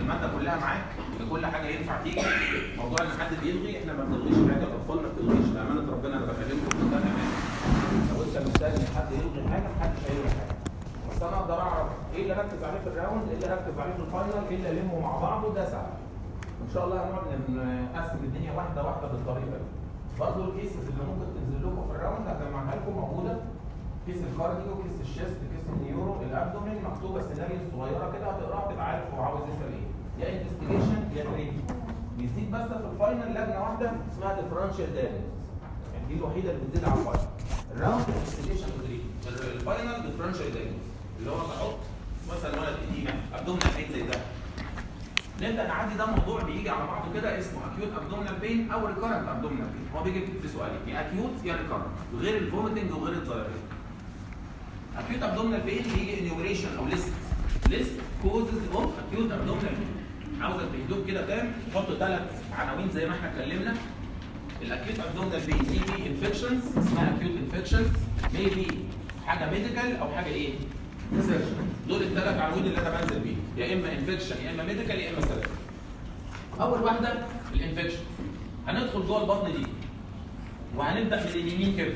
الماده كلها معاك كل حاجه ينفع تيجي موضوع ان حد بيلغي احنا ما بنلغيش حاجه الاطفال ما بتلغيش بامانه ربنا انا بكلمكم بمنتهى الامان لو انت مستني حد يلغي حاجه محدش هيلغي حاجه بس انا اقدر اعرف ايه اللي اركز عليه في الراوند ايه اللي اركز عليه في الفاينل ايه اللي المه مع بعضه ده سهل ان شاء الله هنقعد نقسم الدنيا واحده واحده بالطريقه دي برضه الكيسز اللي ممكن تنزل لكم في الراوند هجمعها لكم موجوده كيس الكارديو كيس الشيست كيس النيورو الابدومين مكتوبه سيناريو صغيره كده هتقراها تبقى عارف هو عاوز يسال ايه يا انفستيجيشن يا تريد بيزيد بس في الفاينل لجنه واحده اسمها ديفرنشال دايجنوز يعني دي الوحيده اللي بتزيد على الفاينل الراوند انفستيجيشن وتريد الفاينل ديفرنشال دايجنوز اللي هو بحط مثلا ولد اديمه ابدومينال بين زي ده نبدا نعدي ده موضوع بيجي على بعضه كده اسمه اكيوت ابدومينال بين او ريكارنت ابدومينال بين هو بيجي في سؤالين يا اكيوت يا ريكارنت غير الفوميتنج وغير الدايريا acute abdominal pain بيجي enumeration او list list causes of acute abdominal pain عاوزك بهدوء كده تام تحط ثلاث عناوين زي ما احنا اتكلمنا الاكيوت abdominal pain may be infections اسمها acute infections may be حاجه ميديكال او حاجه ايه؟ surgical دول الثلاث عناوين اللي انا بنزل بيهم يا اما انفكشن يا اما ميديكال يا اما سيرجيكال اول واحده الانفكشن هندخل جوه البطن دي وهنبدا من اليمين كده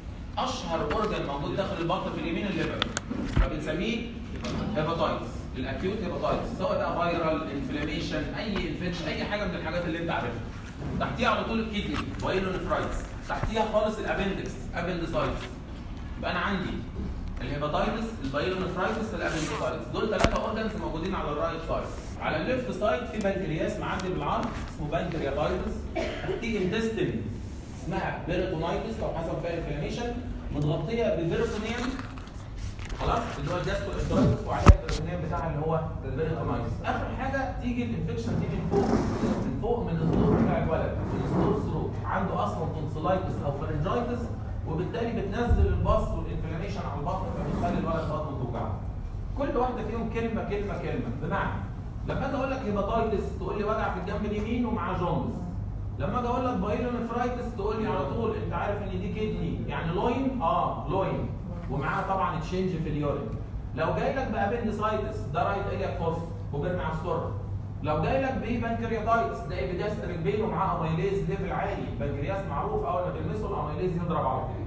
اشهر اورجن موجود داخل البطن في اليمين الليفر فبنسميه هيباتايتس الاكيوت هيباتايتس سواء بقى فيرال انفلاميشن اي انفكشن اي حاجه من الحاجات اللي انت عارفها تحتيها على طول الكيدني بايلونفرايتس تحتيها خالص الابندكس ابندسايتس يبقى انا عندي الهيباتايتس البايلونفرايتس الابندسايتس دول ثلاثه اورجنز موجودين على الرايت سايد على الليفت سايد في بنكرياس معدي بالعرض اسمه بنكرياتايتس تحتيه انتستين اسمها بيريتونايتس لو حصل فيها انفلاميشن متغطيه بالبيريتونيوم خلاص اللي هو الجاستو استرايتس وعليها البيريتونيوم بتاعها اللي هو البيريتونايتس اخر حاجه تيجي الانفكشن دي من فوق من فوق من الصدور بتاع الولد من الصدور ثرو عنده اصلا تونسلايتس او فرنجايتس وبالتالي بتنزل الباص والانفلاميشن على البطن فبتخلي الولد بطنه توجعه كل واحده فيهم كلمه كلمه كلمه بمعنى لما اجي اقول لك هيباتايتس تقول لي وجع في الجنب اليمين ومعاه جوندس لما اجي اقول لك بايلونفرايتس تقول لي على طول انت عارف ان دي كدني يعني لوين اه لوين ومعاها طبعا تشينج في اليورين لو جاي لك بابندسايتس ده رايت الياك فوس وبرمي على السره لو جاي لك ببنكرياتايتس ده ايبيداستريك بين ومعاه اميليز ليفل عالي البنكرياس معروف اول ما تلمسه الاميليز يضرب على طول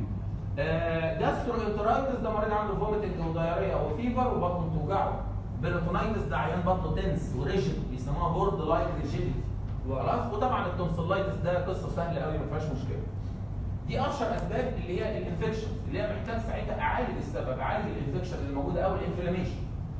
آه جاسترو انترايتس ده مريض عنده فوميتنج ودايريا وفيفر وبطنه توجعه بيرتونايتس ده عيان بطنه تنس وريجيد بيسموها بورد لايك ريجيديتي خلاص وطبعا التونسلايتس ده قصه سهله قوي ما فيهاش مشكله دي اشهر اسباب اللي هي الانفكشن اللي هي محتاج ساعتها اعالج السبب اعالج الانفكشن اللي موجوده او الانفلاميشن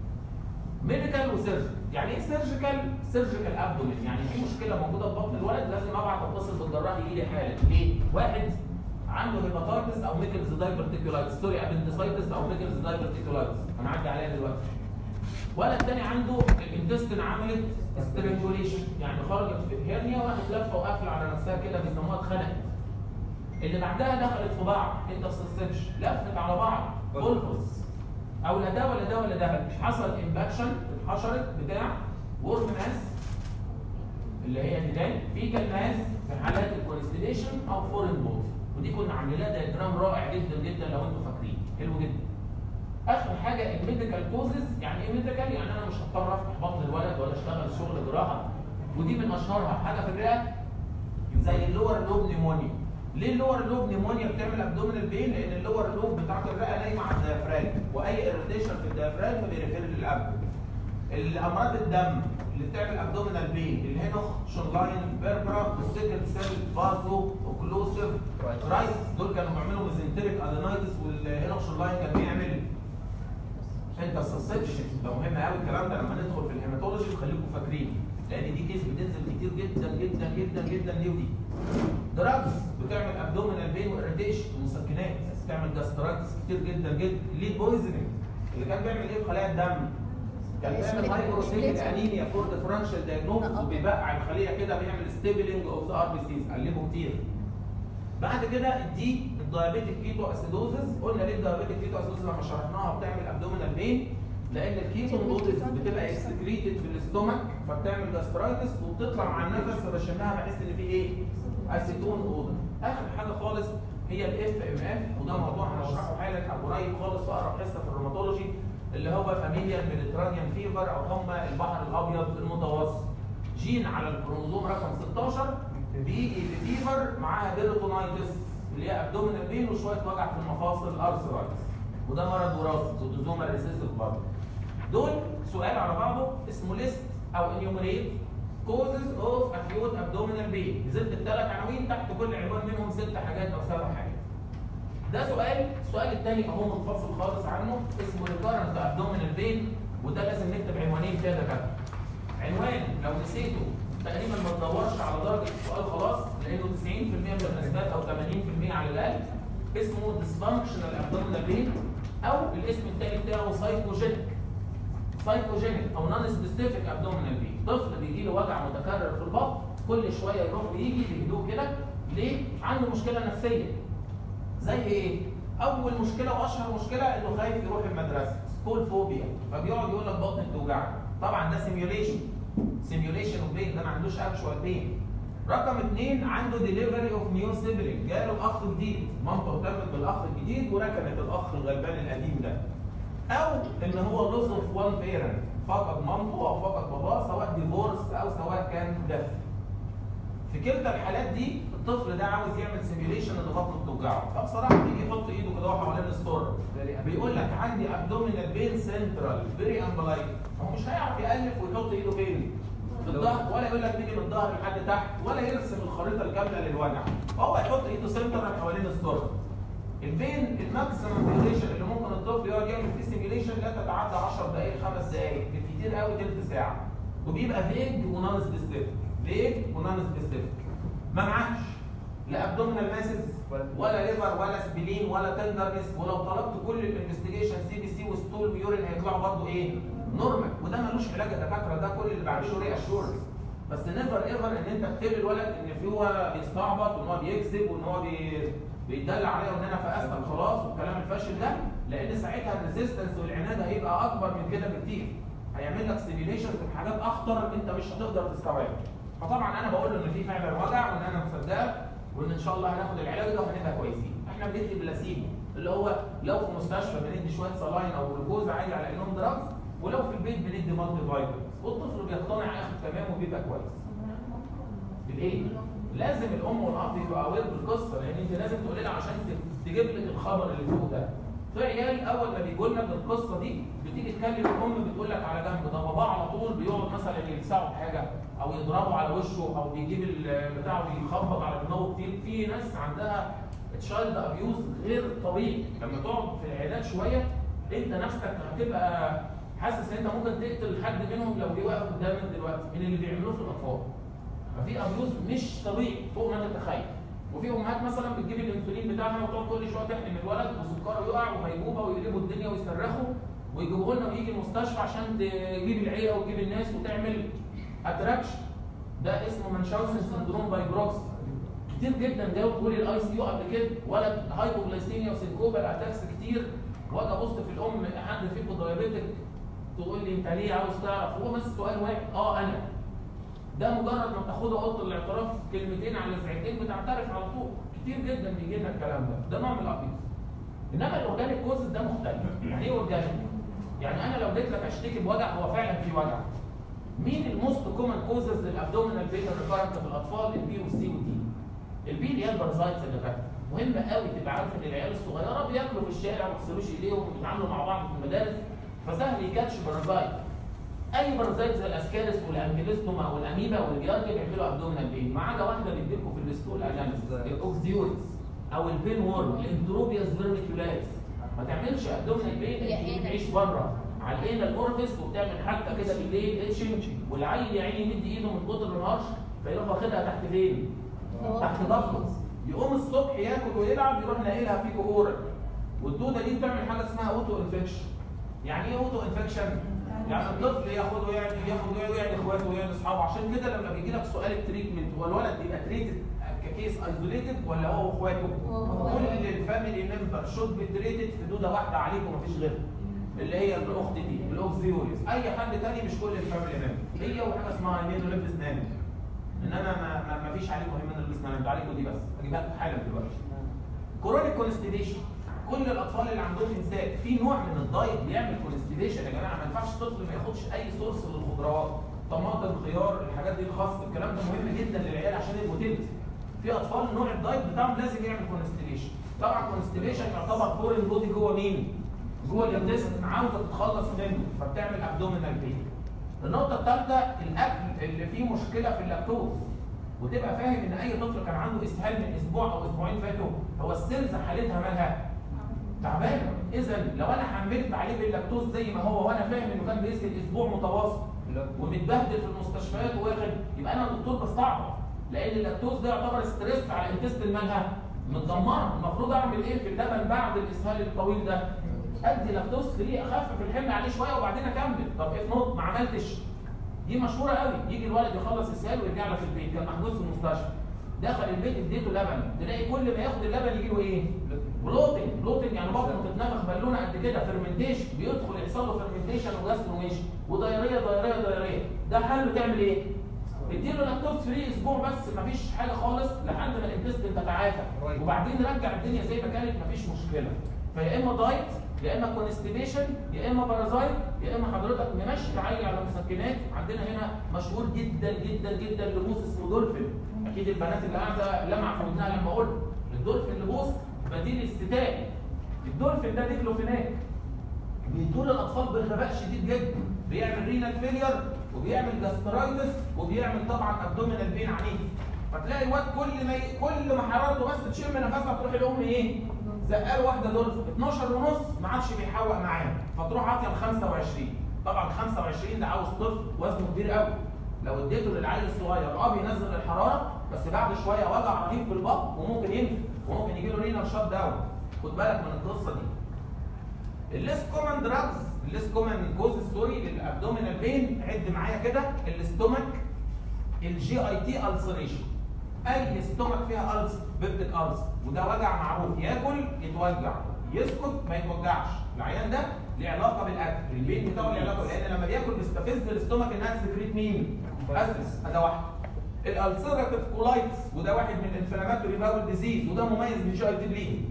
ميديكال وسيرجيكال يعني ايه سيرجيكال سيرجيكال ابدومين يعني في مشكله موجوده في بطن الولد لازم ابعت اتصل بالجراح يجي لي حاله ليه واحد عنده هيباتايتس او ميكلز دايبرتيكولايتس سوري ابندسايتس او ميكلز دايبرتيكولايتس هنعدي عليها دلوقتي ولد تاني عنده الانتستين عملت سترينجوليشن يعني خرجت في هرنيا وراحت لفه وقافله على نفسها كده بيسموها اتخنقت اللي بعدها دخلت في بعض انت سسبش لفت على بعض فولفوس او لا ده ولا ده ولا ده حصل امباكشن اتحشرت بتاع ورم ماس اللي هي الهلال فيكال ماس في حالات الكونستيليشن او فورين بوت ودي كنا عاملين لها دايجرام رائع جدا جدا لو انتم فاكرين حلو جدا اخر حاجه الميديكال كوزز يعني ايه ميديكال يعني انا مش هضطر افتح بطن الولد ولا اشتغل شغل جراحه ودي من اشهرها حاجه في الرئه زي اللور لوب نيمونيا ليه اللور لوب نيمونيا بتعمل ابدومينال بين لان اللور لوب بتاعت الرئه نايمه على الديافراجم واي اريتيشن في الديافراجم بيريفير للابدو الامراض الدم اللي بتعمل ابدومينال بين الهينوخ شونلاين بيربرا والسيكل سيل فازو اوكلوسيف رايس دول كانوا بيعملوا ميزنتريك ادينايتس والهينوخ شونلاين كان بيعمل انت سسبشن ده مهم قوي الكلام ده لما ندخل في الهيماتولوجي خليكم فاكرين لان دي كيس بتنزل كتير جدا جدا جدا جدا ليه ودي دراجز بتعمل ابدومينال بين واريتيشن ومسكنات بتعمل جاسترايتس كتير جدا جدا ليه بويزنينج اللي كان بيعمل ايه في خلايا الدم كان بيعمل هايبروسيتيك انيميا فور ديفرنشال دايجنوستس وبيبقع الخليه كده بيعمل ستيبلنج اوف ذا ار بي سيز قلبه كتير بعد كده دي الدايابيتيك كيتو اسيدوزس قلنا ليه الدايابيتيك كيتو اسيدوزس لما شرحناها بتعمل ابدومينال بين لان الكيتونودز بتبقى اكسكريتد في الاستومك فبتعمل جاسترايتس وبتطلع مع النفس فبشمها بحس ان في ايه؟ اسيتون اوضه اخر حاجه خالص هي الاف ام اف وده موضوع هنشرحه حالا قريب خالص في اقرب حصه في الروماتولوجي اللي هو فاميليا ميديترانيان فيفر او هم البحر الابيض المتوسط جين على الكروموزوم رقم 16 بيجي بفيفر معاها بيرتونايتس اللي هي ابدومينال بين وشويه وجع في المفاصل ارثرايتس وده مرض وراثي اوتوزومال ريسيسيف برضه دول سؤال على بعضه اسمه ليست او انيومريت causes of acute abdominal pain نزلت الثلاث عناوين تحت كل عنوان منهم ست حاجات او سبع حاجات ده سؤال السؤال الثاني اهو منفصل خالص عنه اسمه recurrent abdominal pain وده لازم نكتب عنوانين كده كده عنوان لو نسيته تقريبا ما تدورش على درجه السؤال خلاص لانه 90% من الاسباب او 80% على الاقل اسمه dysfunctional abdominal pain او الاسم الثاني بتاعه psychogenic سايكوجينيك او نون سبيسيفيك ابدومينال بين طفل بيجي له وجع متكرر في البطن كل شويه يروح ويجي بهدوء كده ليه عنده مشكله نفسيه زي ايه اول مشكله واشهر مشكله انه خايف يروح المدرسه سكول فوبيا فبيقعد يقول لك بطني بتوجعني طبعا ده سيميوليشن سيميوليشن اوف بين ده ما عندوش اكشوال بين رقم اثنين عنده ديليفري اوف نيو سيبلينج جاله اخ جديد مامته اهتمت بالاخ الجديد وركنت الاخ الغلبان القديم ده او ان هو لوس اوف وان بيرنت فقد مامته او فقد باباه سواء ديفورس او سواء كان دث في كلتا الحالات دي الطفل ده عاوز يعمل سيميوليشن ان بطنه بتوجعه فبصراحه بيجي يحط ايده كده حوالين الستور بيقول لك عندي ابدومينال بين سنترال فيري امبلايك هو مش هيعرف يالف ويحط ايده فين في الظهر ولا يقول لك تيجي من الظهر لحد تحت ولا يرسم الخريطه الكامله للوجع هو يحط ايده سنترال حوالين الستور البين الماكسيمم ديوريشن اللي ممكن الطفل يقعد يعمل فيه سيميوليشن لا تتعدى 10 دقائق 5 دقائق بالكتير قوي ثلث ساعه وبيبقى فيج ونون سبيسيفيك فيج ونون سبيسيفيك ما معكش لا ابدومينال ماسز ولا ليفر ولا سبلين ولا تندرنس ولو طلبت كل الانفستيجيشن سي بي سي وستول ويورين هيطلعوا برضه ايه؟ نورمال وده ملوش علاج يا دكاتره ده كل اللي بعمله ري اشورنس بس نيفر ايفر ان انت تقتل الولد ان في هو بيستعبط وان هو بيكذب وان هو بي بيتدلع عليا وان انا فقست خلاص والكلام الفاشل ده لان ساعتها الريزيستنس والعناد هيبقى اكبر من كده بكتير هيعمل لك سيميليشن في حاجات اخطر انت مش هتقدر تستوعبها فطبعا انا بقول له ان في فعلا وجع وان انا مصدقك وان ان شاء الله هناخد العلاج ده وهنبقى كويسين احنا بندي بلاسيبو اللي هو لو في مستشفى بندي شويه سلاين او جلوكوز عادي على انهم دراجز ولو في البيت بندي مالتي فيتامينز والطفل بيقتنع ياخد تمام وبيبقى كويس بالايه؟ لازم الام والاب يبقوا اوير بالقصه لان انت لازم تقول لها عشان تجيب لك الخبر اللي فوق ده. في عيال اول ما بيجوا لنا بالقصه دي بتيجي تكلم الام بتقول لك على جنب ده باباه على طول بيقعد مثلا يلسعه بحاجه او يضربه على وشه او بيجيب البتاع ويخبط على دماغه كتير في ناس عندها تشايلد ابيوز غير طبيعي لما تقعد في العيادات شويه انت نفسك هتبقى حاسس ان انت ممكن تقتل حد منهم لو جه واقف قدامك دلوقتي من اللي بيعملوه في الاطفال. ففي ابيوز مش طبيعي فوق ما تتخيل وفي امهات مثلا بتجيب الانسولين بتاعها وتقعد كل شويه تحقن الولد وسكره يقع وهيجوبه ويقلبوا الدنيا ويصرخوا ويجيبوه لنا ويجي المستشفى عشان تجيب العيله وتجيب الناس وتعمل اتراكشن ده اسمه منشاوسن سندروم باي بروكس كتير جدا جاوا تقول الاي سي يو قبل كده ولد هايبوغلايسيميا وسينكوبال اتاكس كتير واجي ابص في الام حد فيكم دايابيتك تقول لي انت ليه عاوز تعرف هو بس سؤال واحد اه انا ده مجرد ما تاخده اوضه الاعتراف كلمتين على لسعتين بتعترف على طول كتير جدا بيجي لنا الكلام ده ده نوع من الابيض انما الاورجانيك كوزز ده مختلف يعني ايه اورجانيك يعني انا لو جيت لك اشتكي بوجع هو فعلا في وجع مين الموست كومن كوزز للابدومينال بين ريكارنت في الاطفال البي والسي والدي البي اللي هي البارازايتس اللي فاتت مهم قوي تبقى عارف ان العيال الصغيره بياكلوا في الشارع وما بيغسلوش ايديهم وبيتعاملوا مع بعض في المدارس فسهل يكاتش بارازايت اي بارازايت زي الاسكارس والانكيلوستوما والاميبا والجيارديا بيعملوا ابدومينال بين ما عدا واحده بتجيلكم في الستول اجانس الاوكسيوريس او البين وورم الانتروبياس فيرميكولايس ما تعملش ابدومينال بين انت بتعيش بره على الانال الاورفيس وبتعمل حركه كده بالليل اتشنج والعيل يا عيني يمد ايده من كتر الهرش فيروح واخدها تحت فين؟ تحت ضفره يقوم الصبح ياكل ويلعب يروح ناقلها فيكو اورال والدوده دي بتعمل حاجه اسمها اوتو انفكشن يعني ايه اوتو انفكشن؟ يعني الطفل ياخده يعني ياخده يعني اخواته ويعني اصحابه عشان كده لما بيجي لك سؤال التريتمنت هو الولد بيبقى تريتد ككيس ايزوليتد ولا هو واخواته؟ كل الفاميلي ممبر شود بي تريتد في دوده واحده عليكم ومفيش غيرها اللي هي الاخت دي الاوكسيوريس اي حد تاني مش كل الفاميلي ممبر هي وحاجه اسمها ايمينو لبس نانو انما ما, ما, ما فيش عليكم هيمنو لبس نانو عليكم دي بس هجيبها لكم حالا دلوقتي كورونيك كونستيبيشن كل الاطفال اللي عندهم امساك في نوع من الدايت بيعمل كونستيبيشن يا جماعه ما ينفعش طفل ما ياخدش اي سورس للخضروات طماطم خيار الحاجات دي الخاص الكلام ده مهم جدا للعيال عشان الموتيلتي في اطفال نوع الدايت بتاعهم لازم يعمل كونستيبيشن طبعا كونستيبيشن يعتبر فورين بودي جوه مين؟ جوه الانتستين عاوزه تتخلص منه فبتعمل ابدومينال بين النقطه الثالثه الاكل اللي فيه مشكله في اللاكتوز وتبقى فاهم ان اي طفل كان عنده اسهال من اسبوع او اسبوعين فاتوا هو السيلز حالتها مالها تعبانه اذا لو انا حملت عليه باللاكتوز زي ما هو وانا فاهم انه كان بيسهل اسبوع متواصل ومتبهدل في المستشفيات واخد يبقى انا دكتور بستعبط لان اللاكتوز ده يعتبر ستريس على الانتستين مالها متدمره المفروض اعمل ايه في اللبن بعد الاسهال الطويل ده ادي لاكتوز فري اخفف الحمل عليه شويه وبعدين اكمل طب اف نوت ما عملتش دي مشهوره قوي يجي الولد يخلص اسهال ويرجع لك البيت كان محجوز في المستشفى دخل البيت اديته لبن تلاقي كل ما ياخد اللبن يجي له ايه بلوتنج بلوتنج يعني بطنه تتنفخ بالونه قد كده فيرمنتيشن بيدخل يحصل له فيرمنتيشن وجاستروميشن ودايريه دايريه دايريه ده حله تعمل ايه اديله لاكتوز فري اسبوع بس مفيش حاجه خالص لحد ما الانتستين تتعافى وبعدين رجع الدنيا زي ما كانت مفيش مشكله فيا اما دايت يا اما كونستيبيشن يا اما بارازايت يا اما حضرتك ممشي عيل على مسكنات عندنا هنا مشهور جدا جدا جدا لبوس اسمه دولفين اكيد البنات اللي قاعده لمع في ودنها لما اقول الدولفين لبوس بديل استتائي الدولفين ده ديكلوفيناك بيدور الاطفال بغباء شديد جدا بيعمل رينال فيلير وبيعمل جاسترايتس وبيعمل طبعا ابدومينال بين عنيف فتلاقي الواد كل ما ي... كل ما حرارته بس تشم نفسها تروح الام ايه زقال واحده دولفين 12 ونص ما عادش بيحوق معاها فتروح عاطيه ل 25 طبعا 25 ده عاوز طفل وزنه كبير قوي لو اديته للعيل الصغير اه بينزل الحراره بس بعد شويه وجع رهيب في البطن وممكن ينفخ وممكن يجي له رينال شات داون خد بالك من القصه دي الليس كومن دراجز الليس كومن كوز سوري للابدومينال بين عد معايا كده الاستومك الجي اي تي السريشن اي استومك فيها الس بيبتيك الس وده وجع معروف ياكل يتوجع يسكت ما يتوجعش العيان ده ليه علاقه بالاكل البين بتاعه ليه علاقه لان لما بياكل بيستفز الاستومك انها تسكريت مين؟ اسس ده واحد الالسيراتيف كولايتس وده واحد من الانفلاماتوري باول ديزيز وده مميز بالجي اي تي بلين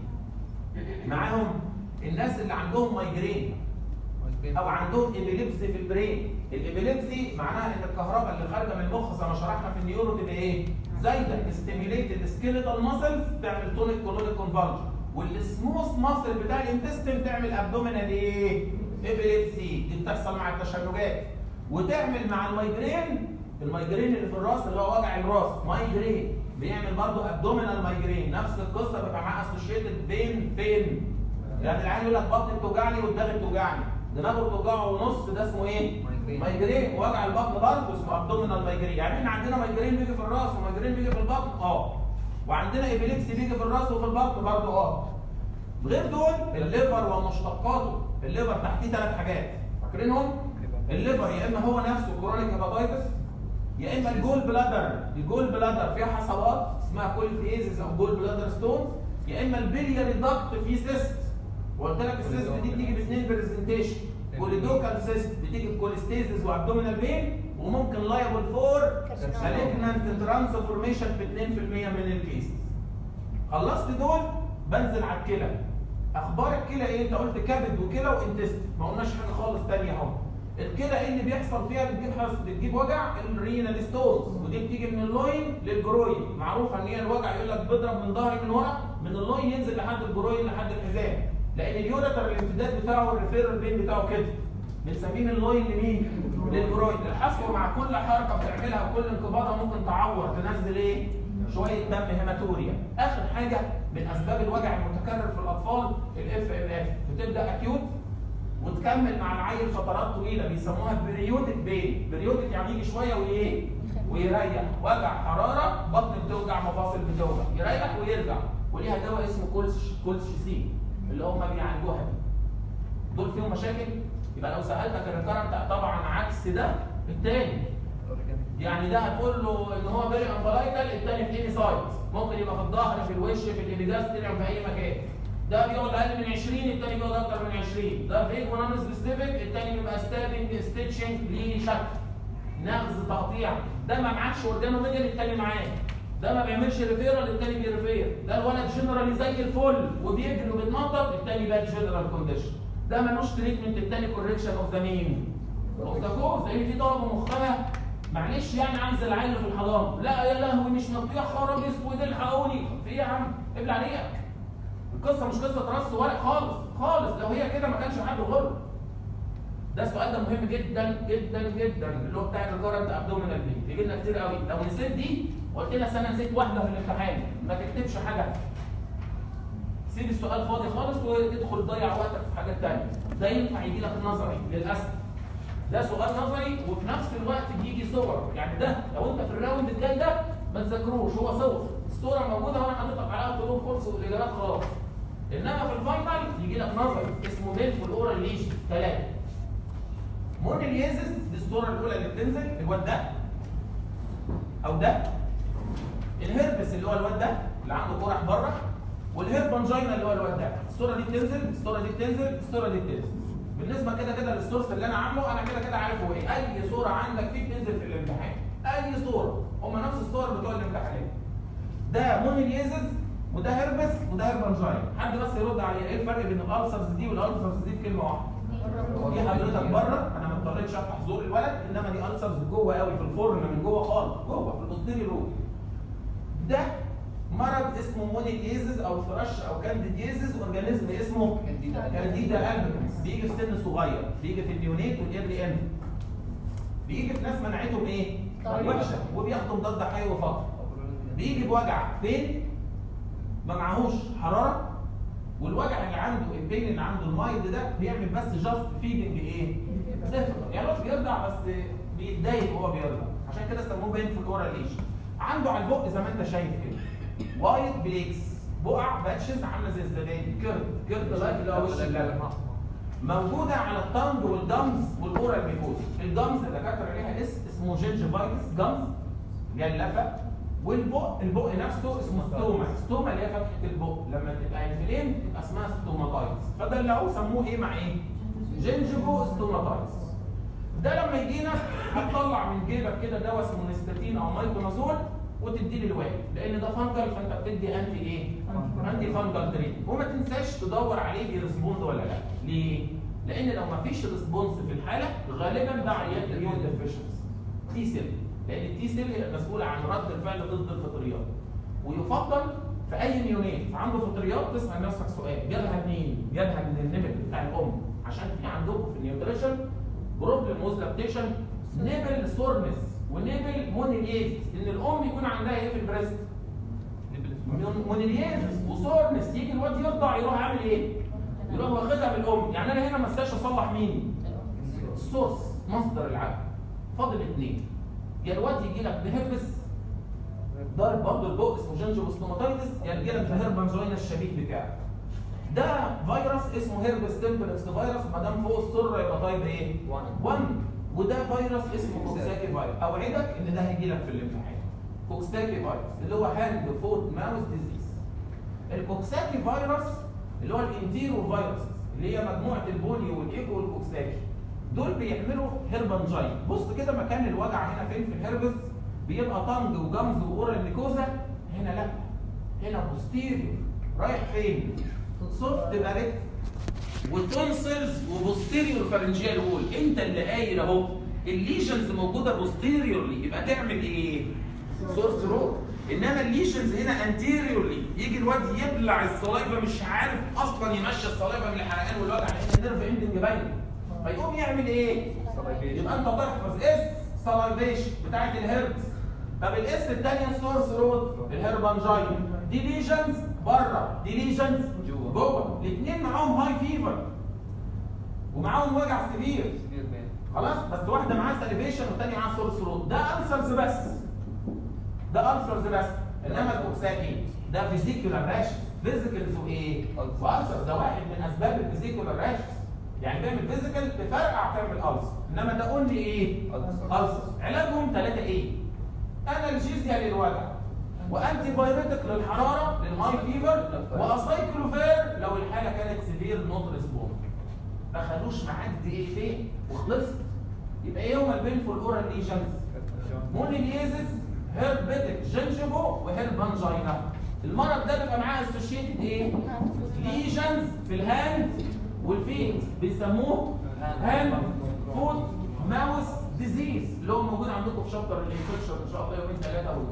معاهم الناس اللي عندهم مايجرين او عندهم ابيليبسي في البرين الابيليبسي معناها ان الكهرباء اللي خارجه من المخ زي ما شرحنا في النيورو تبقى ايه زايده ستيميليت السكيليتال ماسلز تعمل تونيك كولونيك كونفالجن والسموث ماسل بتاع الانتستين تعمل ابدومينال ايه ابيليبسي دي بتحصل مع التشنجات وتعمل مع المايجرين المايجرين اللي في الراس اللي هو وجع الراس مايجرين بيعمل برضه ابدومينال مايجرين نفس القصه بيبقى معاه اسوشيتد بين فين يعني العيال يقول لك بطني بتوجعني ودماغي بتوجعني دماغه بتوجعه ونص ده اسمه ايه؟ مايجرين وجع البطن برضه اسمه ابدومينال مايجرين يعني احنا عندنا مايجرين بيجي في الراس ومايجرين بيجي في البطن اه وعندنا ايبيليبسي بيجي في الراس وفي البطن برضه اه غير دول الليفر ومشتقاته الليفر تحتيه ثلاث حاجات فاكرينهم؟ الليفر يا اما هو نفسه كرونيك هيباتايتس يا اما الجول بلادر الجول بلادر فيها حصوات اسمها كوليفيزز او جول بلادر ستونز يا اما البلياري داكت فيه سيست وقلت لك السيست دي بتيجي باثنين برزنتيشن كوليدوكال سيست بتيجي بكوليستيزز وابدومينال بين وممكن لايبل فور مالجنانت ترانسفورميشن في 2% من الكيسز خلصت دول بنزل على الكلى اخبار الكلى ايه انت قلت كبد وكلى وانتست ما قلناش حاجه خالص ثانيه اهو الكلى ايه اللي بيحصل فيها بتجيب حص بتجيب وجع الرينال ستونز ودي بتيجي من اللوين للجروين معروف ان هي الوجع يقول لك بيضرب من ظهري من ورا من اللوين ينزل لحد الجروين لحد الحزام لان اليوريتر الامتداد بتاعه الريفيرال بين بتاعه كده بنسميه من اللوين لمين؟ للجروين الحصوه مع كل حركه بتعملها وكل انقباضه ممكن تعور تنزل ايه؟ شويه دم هيماتوريا اخر حاجه من اسباب الوجع المتكرر في الاطفال الاف ام اف بتبدا اكيوت وتكمل مع العيل فترات طويله بيسموها بريودك بين بريودك يعني يجي شويه وايه ويريح وجع حراره بطن بتوجع مفاصل بتوجع يريح ويرجع وليها دواء اسمه كولش كولش سي اللي هم بيعالجوها دي دول فيهم مشاكل يبقى لو سالتك الريكارنت طبعا عكس ده التاني يعني ده هتقول له ان هو بيري امبلايكال التاني في اي سايد ممكن يبقى في الظهر في الوش في الابيجاستريم في اي مكان ده بيقعد اقل من 20 التاني بيقعد اكتر من 20 ده فيك ونون سبيسيفيك التاني بيبقى ستابنج ستيتشنج ليه شكل نغز تقطيع ده ما معكش اورجانو ميديال التاني معاه ده ما بيعملش ريفيرال التاني بيريفير ده الولد جنرالي زي الفل وبيجري وبيتنطط التاني باد جنرال كونديشن ده ملوش تريتمنت التاني كوركشن اوف ذا مين اوف ذا كوز لان في طلبه مخها معلش يعني عايز العيل في الحضانه لا يا لهوي مش مطيع خراب اسود الحقوني في ايه يا عم ابلع عليك القصه مش قصه رص ورق خالص خالص لو هي كده ما كانش حد غلط ده السؤال ده مهم جدا جدا جدا اللي هو بتاع الريكارنت ابدومينال بين بيجي لنا كتير قوي لو نسيت دي قلت لك انا نسيت واحده في الامتحان ما تكتبش حاجه سيب السؤال فاضي خالص وادخل ضيع وقتك في حاجات ثانيه ده ينفع يجي لك نظري للاسف ده سؤال نظري وفي نفس الوقت بيجي صور يعني ده لو انت في الراوند الجاي ده ما تذاكروش هو صور الصوره موجوده وانا حاططك عليها كلهم كورس والاجابات خلاص انما في الفاينل يجي لك نظري اسمه ميل والاورال ليشن ثلاثه مونيليزس دي الصوره الاولى اللي بتنزل الواد ده او ده الهربس اللي هو الواد ده اللي عنده قرح بره والهيربانجينا اللي هو الواد ده الصوره دي بتنزل الصوره دي بتنزل الصوره دي بتنزل بالنسبه كده كده للسورس اللي انا عامله انا كده كده عارف هو ايه اي صوره عندك فيه بتنزل في الامتحان اي صوره هم نفس الصور بتوع الامتحانات ده مونيليزس وده هربس وده هيربانجينا حد بس يرد عليا ايه الفرق بين الالسرز دي والالسرز دي في كلمه واحده دي حضرتك بره انا ما اضطريتش افتح زور الولد انما دي السرز جوه قوي في الفرن من جوه خالص جوه في البوستيري رو ده مرض اسمه مونيليزز او ثرش او كانديديزز اورجانيزم اسمه كانديدا البكنس بيجي في سن صغير بيجي في النيونيت والايرلي ان بيجي في ناس مناعتهم ايه؟ وحشه وبياخدوا مضاد حيوي فتره بيجي بوجع فين؟ ما معهوش حراره والوجع اللي عنده البين اللي عنده المايلد ده بيعمل بس جاست فيدنج ايه؟ صفر يعني هو بيرضع بس بيتضايق وهو بيرضع عشان كده سموه بين في الاورال ليش عنده على البق زي ما انت شايف كده وايت بليكس بقع باتشز عامله زي الزبادي كيرد كيرد لايك اللي هو وش اللبن موجوده على الطنج والجمز والاورال ميكوز الجمز الدكاتره ليها اسم اسمه جينجيفايتس جمز اللي هي اللفه والبق البق نفسه اسمه ستوما ستوما اللي هي فتحه البق لما تبقى انفلين تبقى اسمها ستوماتايتس فدلعوه سموه ايه مع ايه؟ جينجيفو ستوماتايتس ده لما يجينا هتطلع من جيبك كده دواء اسمه نستاتين او مايكونازول وتديه للوالد لان ده فانجل فانت بتدي انتي ايه؟ انتي فانجل تريت وما تنساش تدور عليه بيرسبوند ولا لا ليه؟ لان لو ما فيش ريسبونس في الحاله غالبا ده عيان اميون ديفيشنسي تي سيل لان التي سيل هي المسؤوله عن رد الفعل ضد الفطريات ويفضل في اي نيونيت عنده فطريات تسال نفسك سؤال جابها منين؟ جابها من النبل بتاع الام عشان في عندكم في النيوتريشن بروبلم ووز لاكتيشن نبل سورنس ونبل مونيليزس ان الام يكون عندها ايه في البريست؟ مونيليزس وسورنس يجي الواد يرضع يروح عامل ايه؟ يروح واخدها من الام يعني انا هنا ما استاش اصلح مين؟ السورس مصدر العقل فاضل اثنين يا الواد يجي لك بهربس ضارب برضه البق اسمه جنجوستوماتايتس يا يجي لك بهربانجوينا الشبيه بتاعك ده فيروس اسمه هيربس تمبلكس فيروس ما دام فوق السره يبقى طيب ايه؟ 1 وده فيروس اسمه كوكساكي فيروس اوعدك ان ده هيجي لك في الامتحان كوكساكي فيروس اللي هو هاند فوت ماوس ديزيز الكوكساكي فيروس اللي هو الانتيرو فيروس اللي هي مجموعه البوليو والايكو والكوكساكي دول بيعملوا هيربانجاين بص كده مكان الوجع هنا فين في الهربس بيبقى طنج وجمز واورال ميكوزا هنا لا هنا بوستيريور رايح فين؟ سوفت باريت وتونسلز وبوستيريور فارنجيال وول انت اللي قايل اهو الليشنز موجوده بوستيريورلي يبقى تعمل ايه؟ سورس رود انما الليشنز هنا انتيريورلي يجي الواد يبلع الصلايفه مش عارف اصلا يمشي الصلايفه من الحرقان والوجع لان النيرف اندنج باين فيقوم يعمل ايه؟ يبقى انت تحفظ اس سلايفيشن بتاعت الهربس طب الاس الثانيه السورس رود الهربانجاين دي ليجنز بره دي ليجنز جوه الاثنين معاهم هاي فيفر ومعاهم وجع سبير خلاص بس واحده معاها ساليفيشن والثانيه معاها سورس رود ده السرز بس ده السرز بس انما الكوكساكي ده فيزيكولار راش فيزيكالز وايه؟ والسر ده واحد من اسباب الفيزيكولار راش يعني بيعمل فيزيكال تفرقع تعمل السر انما ده قول لي ايه؟ السر علاجهم ثلاثه ايه؟ انالجيزيا للوجع وانتي بايريتك للحراره للهاي فيفر واسايكلوفير لو الحاله كانت سيفير نوت ريسبوند ما خدوش معاك دقيقتين وخلصت يبقى ايه هما البينفول اورال ليجنز مونيليزس هيربيتك جنجيفو وهيربانجينا المرض ده بيبقى معاه اسوشيتد ايه؟ ليجنز في الهاند والفيت بيسموه هاند فوت ماوس ديزيز اللي هو موجود عندكم في شابتر الانفكشن ان شاء الله يومين ثلاثه اهو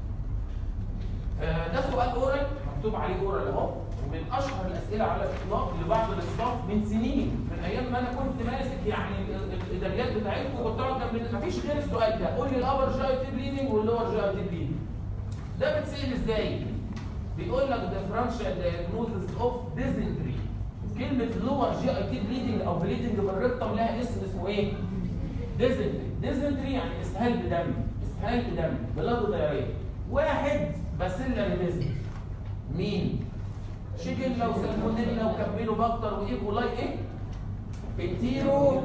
آه، ده سؤال اورال مكتوب عليه اورال اهو ومن اشهر الاسئله على الاطلاق لبعض الاصناف من سنين من ايام ما انا كنت ماسك يعني ال- ال- الاداريات بتاعتكم كنت اقعد جنب مفيش غير السؤال ده قول لي الابر جي تي بليدنج واللور جي تي بليدنج ده بتسال ازاي؟ بيقول لك differential diagnosis of dysentery كلمة lower GI bleeding أو bleeding بالرقم لها اسم اسمه إيه؟ dysentery dysentery يعني إسهال بدم إسهال بدم بلاد ضيارية واحد باسيلا ريميزم مين؟ شيجيلا وسالمونيلا وكابيلو باكتر وايكولاي ايه؟ انتيرو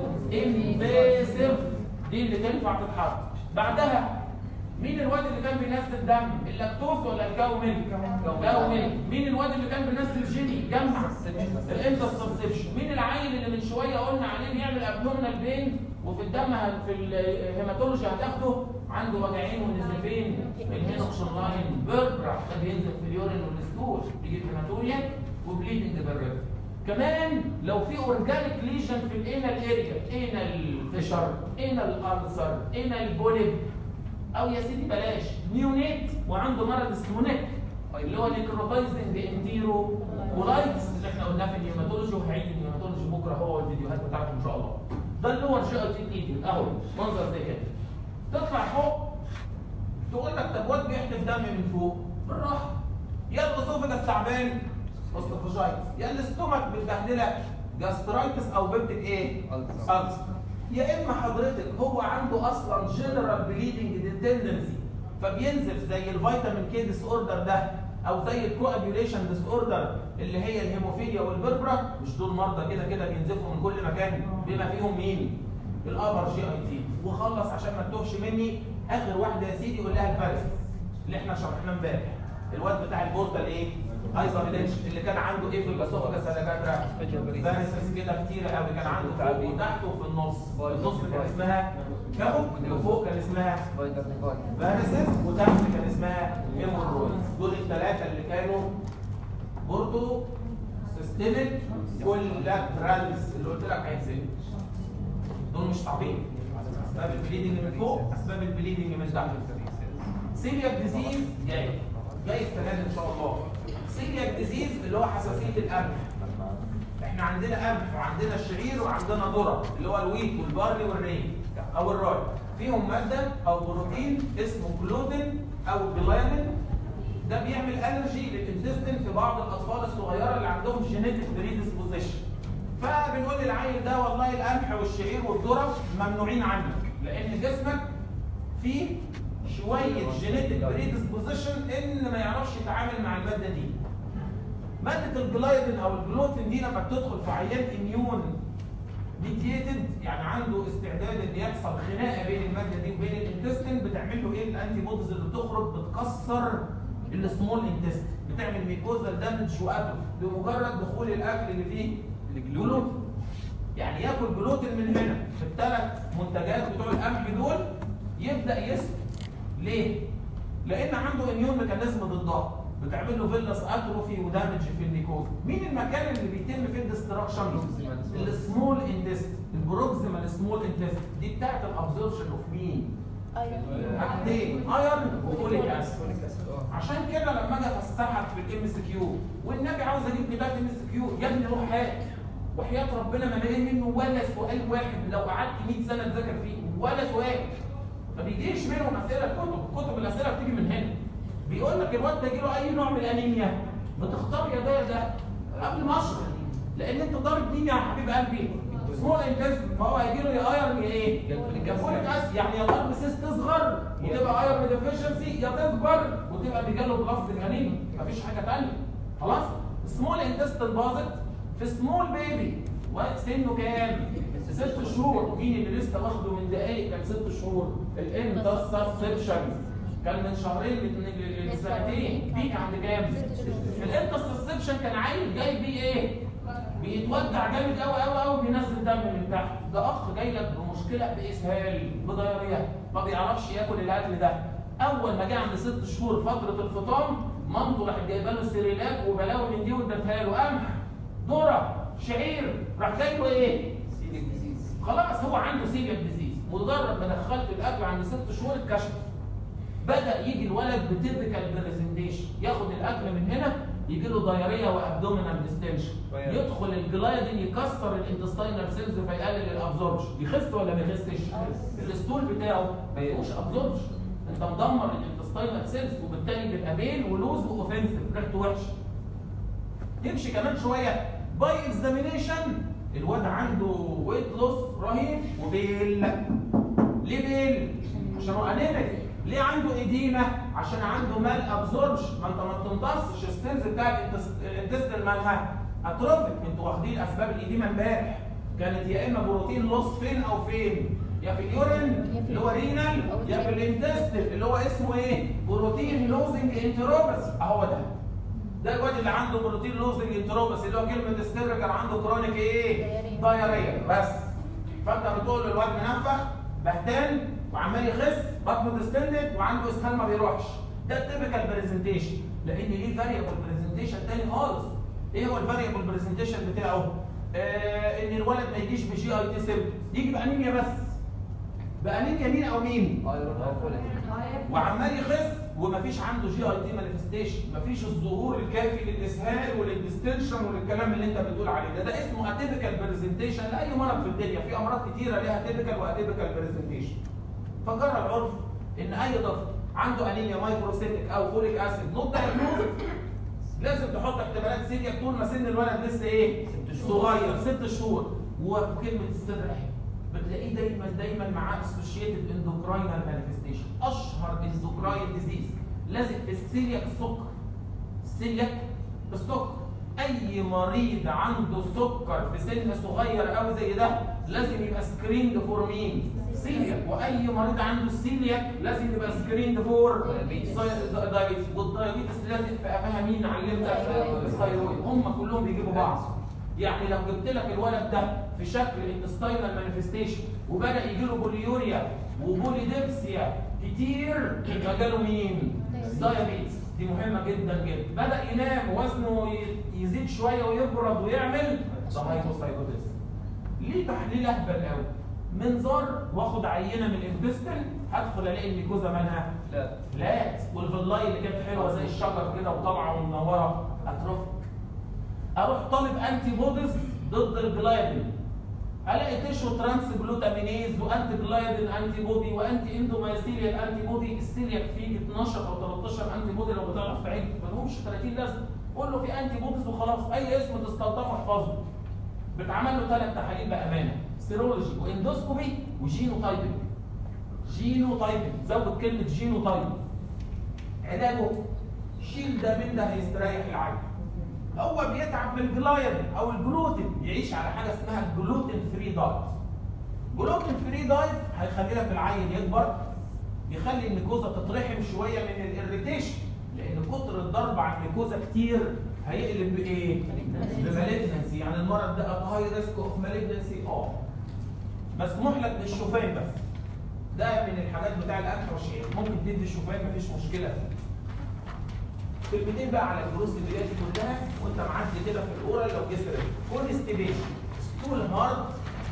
انفيسيف دي اللي تنفع تتحط بعدها مين الواد اللي كان بينزل الدم اللاكتوز ولا الكاوميل كاوميل مين الواد اللي كان بينزل جيني جمع الانترسبشن مين العيل اللي من شويه قلنا عليه بيعمل ابدومينال بين وفي الدم هت- في الهيماتولوجي هتاخده عنده وجعين ونزيفين الهينوكشن لاين بيربرع ده بينزل في اليورين والستول يجيب هيماتوريا وبليدنج بالريف كمان لو في اورجانيك ليجن في الانال اريا انال فيشر انال السر انال بوليب او يا سيدي بلاش نيونيت وعنده مرض اسمه نيك اللي هو نيكروتايزنج انتيرو كولايتس اللي احنا قلناه في النيوماتولوجي وهعيد النيوماتولوجي بكره هو الفيديوهات بتاعته ان شاء الله ده اللي هو الجي اي تي ايدي اهو منظر زي كده تطلع فوق تقول لك طب واد بيحدف دم من فوق بالراحه يا الاسوفجس تعبان اوستوفاجايتس يا الاستومك متبهدله جاسترايتس او بيبتك ايه؟ ألسر يا اما حضرتك هو عنده اصلا جنرال بليدنج تندنسي فبينزف زي الفيتامين كي ديس اوردر ده او زي الكواجيوليشن ديس اوردر اللي هي الهيموفيليا والبربرا مش دول مرضى كده كده بينزفوا من كل مكان بما فيهم مين؟ الابر جي اي تي وخلص عشان ما تتوهش مني اخر واحده يا سيدي قول لها الفارس اللي احنا شرحناه امبارح الواد بتاع البورتال ايه؟ هايبرتنشن اللي كان عنده ايه في الاسوفجس يا دكاتره؟ فارسس كده كتير قوي كان عنده فوق وتحت وفي النص في النص كان اسمها كابوك وفوق كان اسمها فارسس وتحت كان اسمها هيمورويدز دول الثلاثه اللي كانوا بورتو سيستميك كولاترالز اللي قلت لك هيتسمع دول مش صعبين اسباب البليدنج من فوق اسباب البليدنج من تحت سيلياك ديزيز جاي جاي السنه دي ان شاء الله سيلياك ديزيز اللي هو حساسيه القمح احنا عندنا قمح وعندنا الشعير وعندنا ذره اللي هو الويت والبارلي والري او الراي فيهم ماده او بروتين اسمه جلوتين او جلايمين ده بيعمل الرجي للانتستين في بعض الاطفال الصغيره اللي عندهم جينيتك بريدisposition فبنقول للعيل ده والله القمح والشعير والذره ممنوعين عنك لان جسمك فيه شويه جينيتك بريدisposition ان ما يعرفش يتعامل مع الماده دي ماده الجلايدين او الجلوتين دي لما بتدخل في عيان اميون ميديتد يعني عنده استعداد ان يحصل خناقه بين الماده دي وبين الانتستين بتعمل له ايه الانتي بوديز اللي بتخرج بتكسر السمول انتستين بتعمل ميكوزال دامج واتروفي بمجرد دخول الاكل اللي فيه جلوتين يعني ياكل جلوتين من هنا في الثلاث منتجات بتوع القمح دول يبدا يسكت ليه؟ لان عنده اميون ميكانيزم ضدها بتعمل له فيلس اتروفي ودامج في النيكوز مين المكان اللي بيتم فيه الدستراكشن السمول انتست البروكسيمال سمول انتست دي بتاعت الابزوربشن اوف مين حاجتين ايرن وفوليك اسيد عشان كده لما اجي افسحك في الام اس كيو والنبي عاوز اجيب كتاب ام اس كيو يا ابني روح هات وحياه ربنا ما الاقي منه ولا سؤال واحد لو قعدت 100 سنه تذاكر فيه ولا سؤال ما بيجيش منهم اسئله كتب كتب الاسئله بتيجي من هنا بيقول لك الواد ده يجيله اي نوع من الانيميا بتختار يا ده يا ده قبل ما اشرح لان انت ضارب مين يا حبيب قلبي سمول انتست فهو هيجي له يا ايرن يا ايه؟ يا فوليك اسيد يعني يا الارض سيس تصغر وتبقى ايرن ديفيشنسي يا تكبر وتبقى بيجاله بلفظ الانيميا مفيش حاجه ثانيه خلاص؟ سمول انتست باظت في سمول بيبي سنه كام؟ ست شهور مين اللي لسه واخده من دقايق كان ست شهور الانترسبشن كان من شهرين ل- لسنتين بيك عند كام؟ الانترسبشن كان عيل جاي بيه ايه؟ بيتودع جامد قوي قوي قوي بينزل دم من تحت ده اخ جاي لك بمشكله باسهال بضياريه ما بيعرفش ياكل الاكل ده اول ما جه عند ست شهور فتره الفطام مامته راحت جايبه له سيريلاك وبلاوي من دي وادتها له قمح ذره شعير راح جاي له ايه؟ خلاص هو عنده سيليك ديزيز مجرد ما دخلت الاكل عند ست شهور اتكشف بدا يجي الولد بتيبيكال برزنتيشن ياخد الاكل من هنا يجي له دايريا وابدومينال ديستنشن يدخل الجلايدين يكسر الانتستينال سيلز فيقلل الابزوربشن يخس ولا ما يخسش؟ الستول بتاعه ما فيهوش ابزوربشن انت مدمر الانتستينال سيلز وبالتالي بيبقى بيل ولوز واوفنسيف ريحته وحشه يمشي كمان شويه باي اكزامينيشن الواد عنده ويت لوس رهيب وبيل ليه بيل؟ عشان هو انيميك ليه عنده ايديما؟ عشان عنده مال ابزوربشن ما انت ما بتمتصش السيلز بتاع الانتستين مالها اتروفيك انتوا واخدين اسباب الايديما امبارح كانت يا اما بروتين لوس فين او فين؟ يا في اليورين اللي هو رينال يا في الانتستين اللي هو اسمه ايه؟ بروتين لوزنج انتروبس اهو ده ده الواد اللي عنده بروتين لوزنج انتروبس اللي هو كلمه استر كان عنده كرونيك ايه؟ دايريا بس فانت بتقول له الواد منفخ بهتان وعمال يخس بطنه ديستندد وعنده اسهال ما بيروحش ده التيبيكال برزنتيشن لان ليه فاريبل برزنتيشن تاني خالص ايه هو الفاريبل برزنتيشن بتاعه؟ آه ان الولد ما يجيش بجي اي تي سيل يجي بانيميا بس بانيميا مين او مين؟ وعمال يخس ومفيش عنده جي اي تي مانيفستيشن مفيش الظهور الكافي للاسهال وللديستنشن وللكلام اللي انت بتقول عليه ده ده اسمه اتيبيكال برزنتيشن لاي مرض في الدنيا في امراض كتيره ليها تيبيكال واتيبيكال برزنتيشن فجرى العرف ان اي طفل عنده انيميا مايكروسيتك او فوليك اسيد نوت دايجنوز لازم تحط احتمالات سيريا طول ما سن الولد لسه ايه؟ صغير ست شهور وكلمه الصدر بتلاقيه دايما دايما معاه اسوشيتد اندوكراينال مانيفستيشن اشهر اندوكراين ديزيز لازق في السيلياك السكر السيلياك السكر اي مريض عنده سكر في سن صغير قوي زي ده لازم يبقى سكريند فور مين سيلياك واي مريض عنده السيلياك لازم يبقى سكريند فور دايابيتس والدايابيتس لازم في قفاها مين علمتك الثايرويد هم كلهم بيجيبوا بعض يعني لو جبت لك الولد ده في شكل انتستينال مانيفستيشن وبدا يجي له بوليوريا وبوليديبسيا كتير يبقى جاله مين؟ دايابيتس دي مهمه جدا جدا بدا ينام وزنه يزيد شويه ويبرد ويعمل دايمايتوسايتوزيس ليه تحليل اهبل قوي؟ منظار واخد عينه من الانتستين هدخل الاقي الميكوزا مالها لا لا والفلاي اللي كانت حلوه زي الشجر كده وطالعه ومنوره اتروفيك اروح طالب انتي بوديز ضد الجلايدين الاقي تيشو ترانس جلوتامينيز وانتي جلايدين انتي بودي وانتي اندومايسيليال انتي بودي السيلياك فيه 12 او 13 انتي بودي لو بتعرف تعد ما لهمش 30 لازمه قول له في انتي بوديز وخلاص اي اسم تستلطفه احفظه بتعمل له ثلاث تحاليل بامانه سيرولوجي واندوسكوبي وجينو تايبنج جينو تايبنج زود كلمه جينو تايبنج علاجه شيل ده من ده هيستريح العين هو بيتعب من الجلايدين او الجلوتين يعيش على حاجه اسمها جلوتين فري دايت جلوتين فري دايت هيخلي لك العين يكبر يخلي الميكوزا تترحم شويه من الاريتيشن لان كتر الضرب على الميكوزا كتير هيقلب بايه؟ بمالجنسي يعني المرض ده هاي ريسك اوف مالجنسي اه مسموح لك بالشوفان بس ده من الحاجات بتاع الاكل والشيء ممكن تدي الشوفان مفيش مشكله فيه كلمتين بقى على الجروس اللي دي كلها وانت معدي كده في الاورال لو جسر كونستيبيشن ستول هارد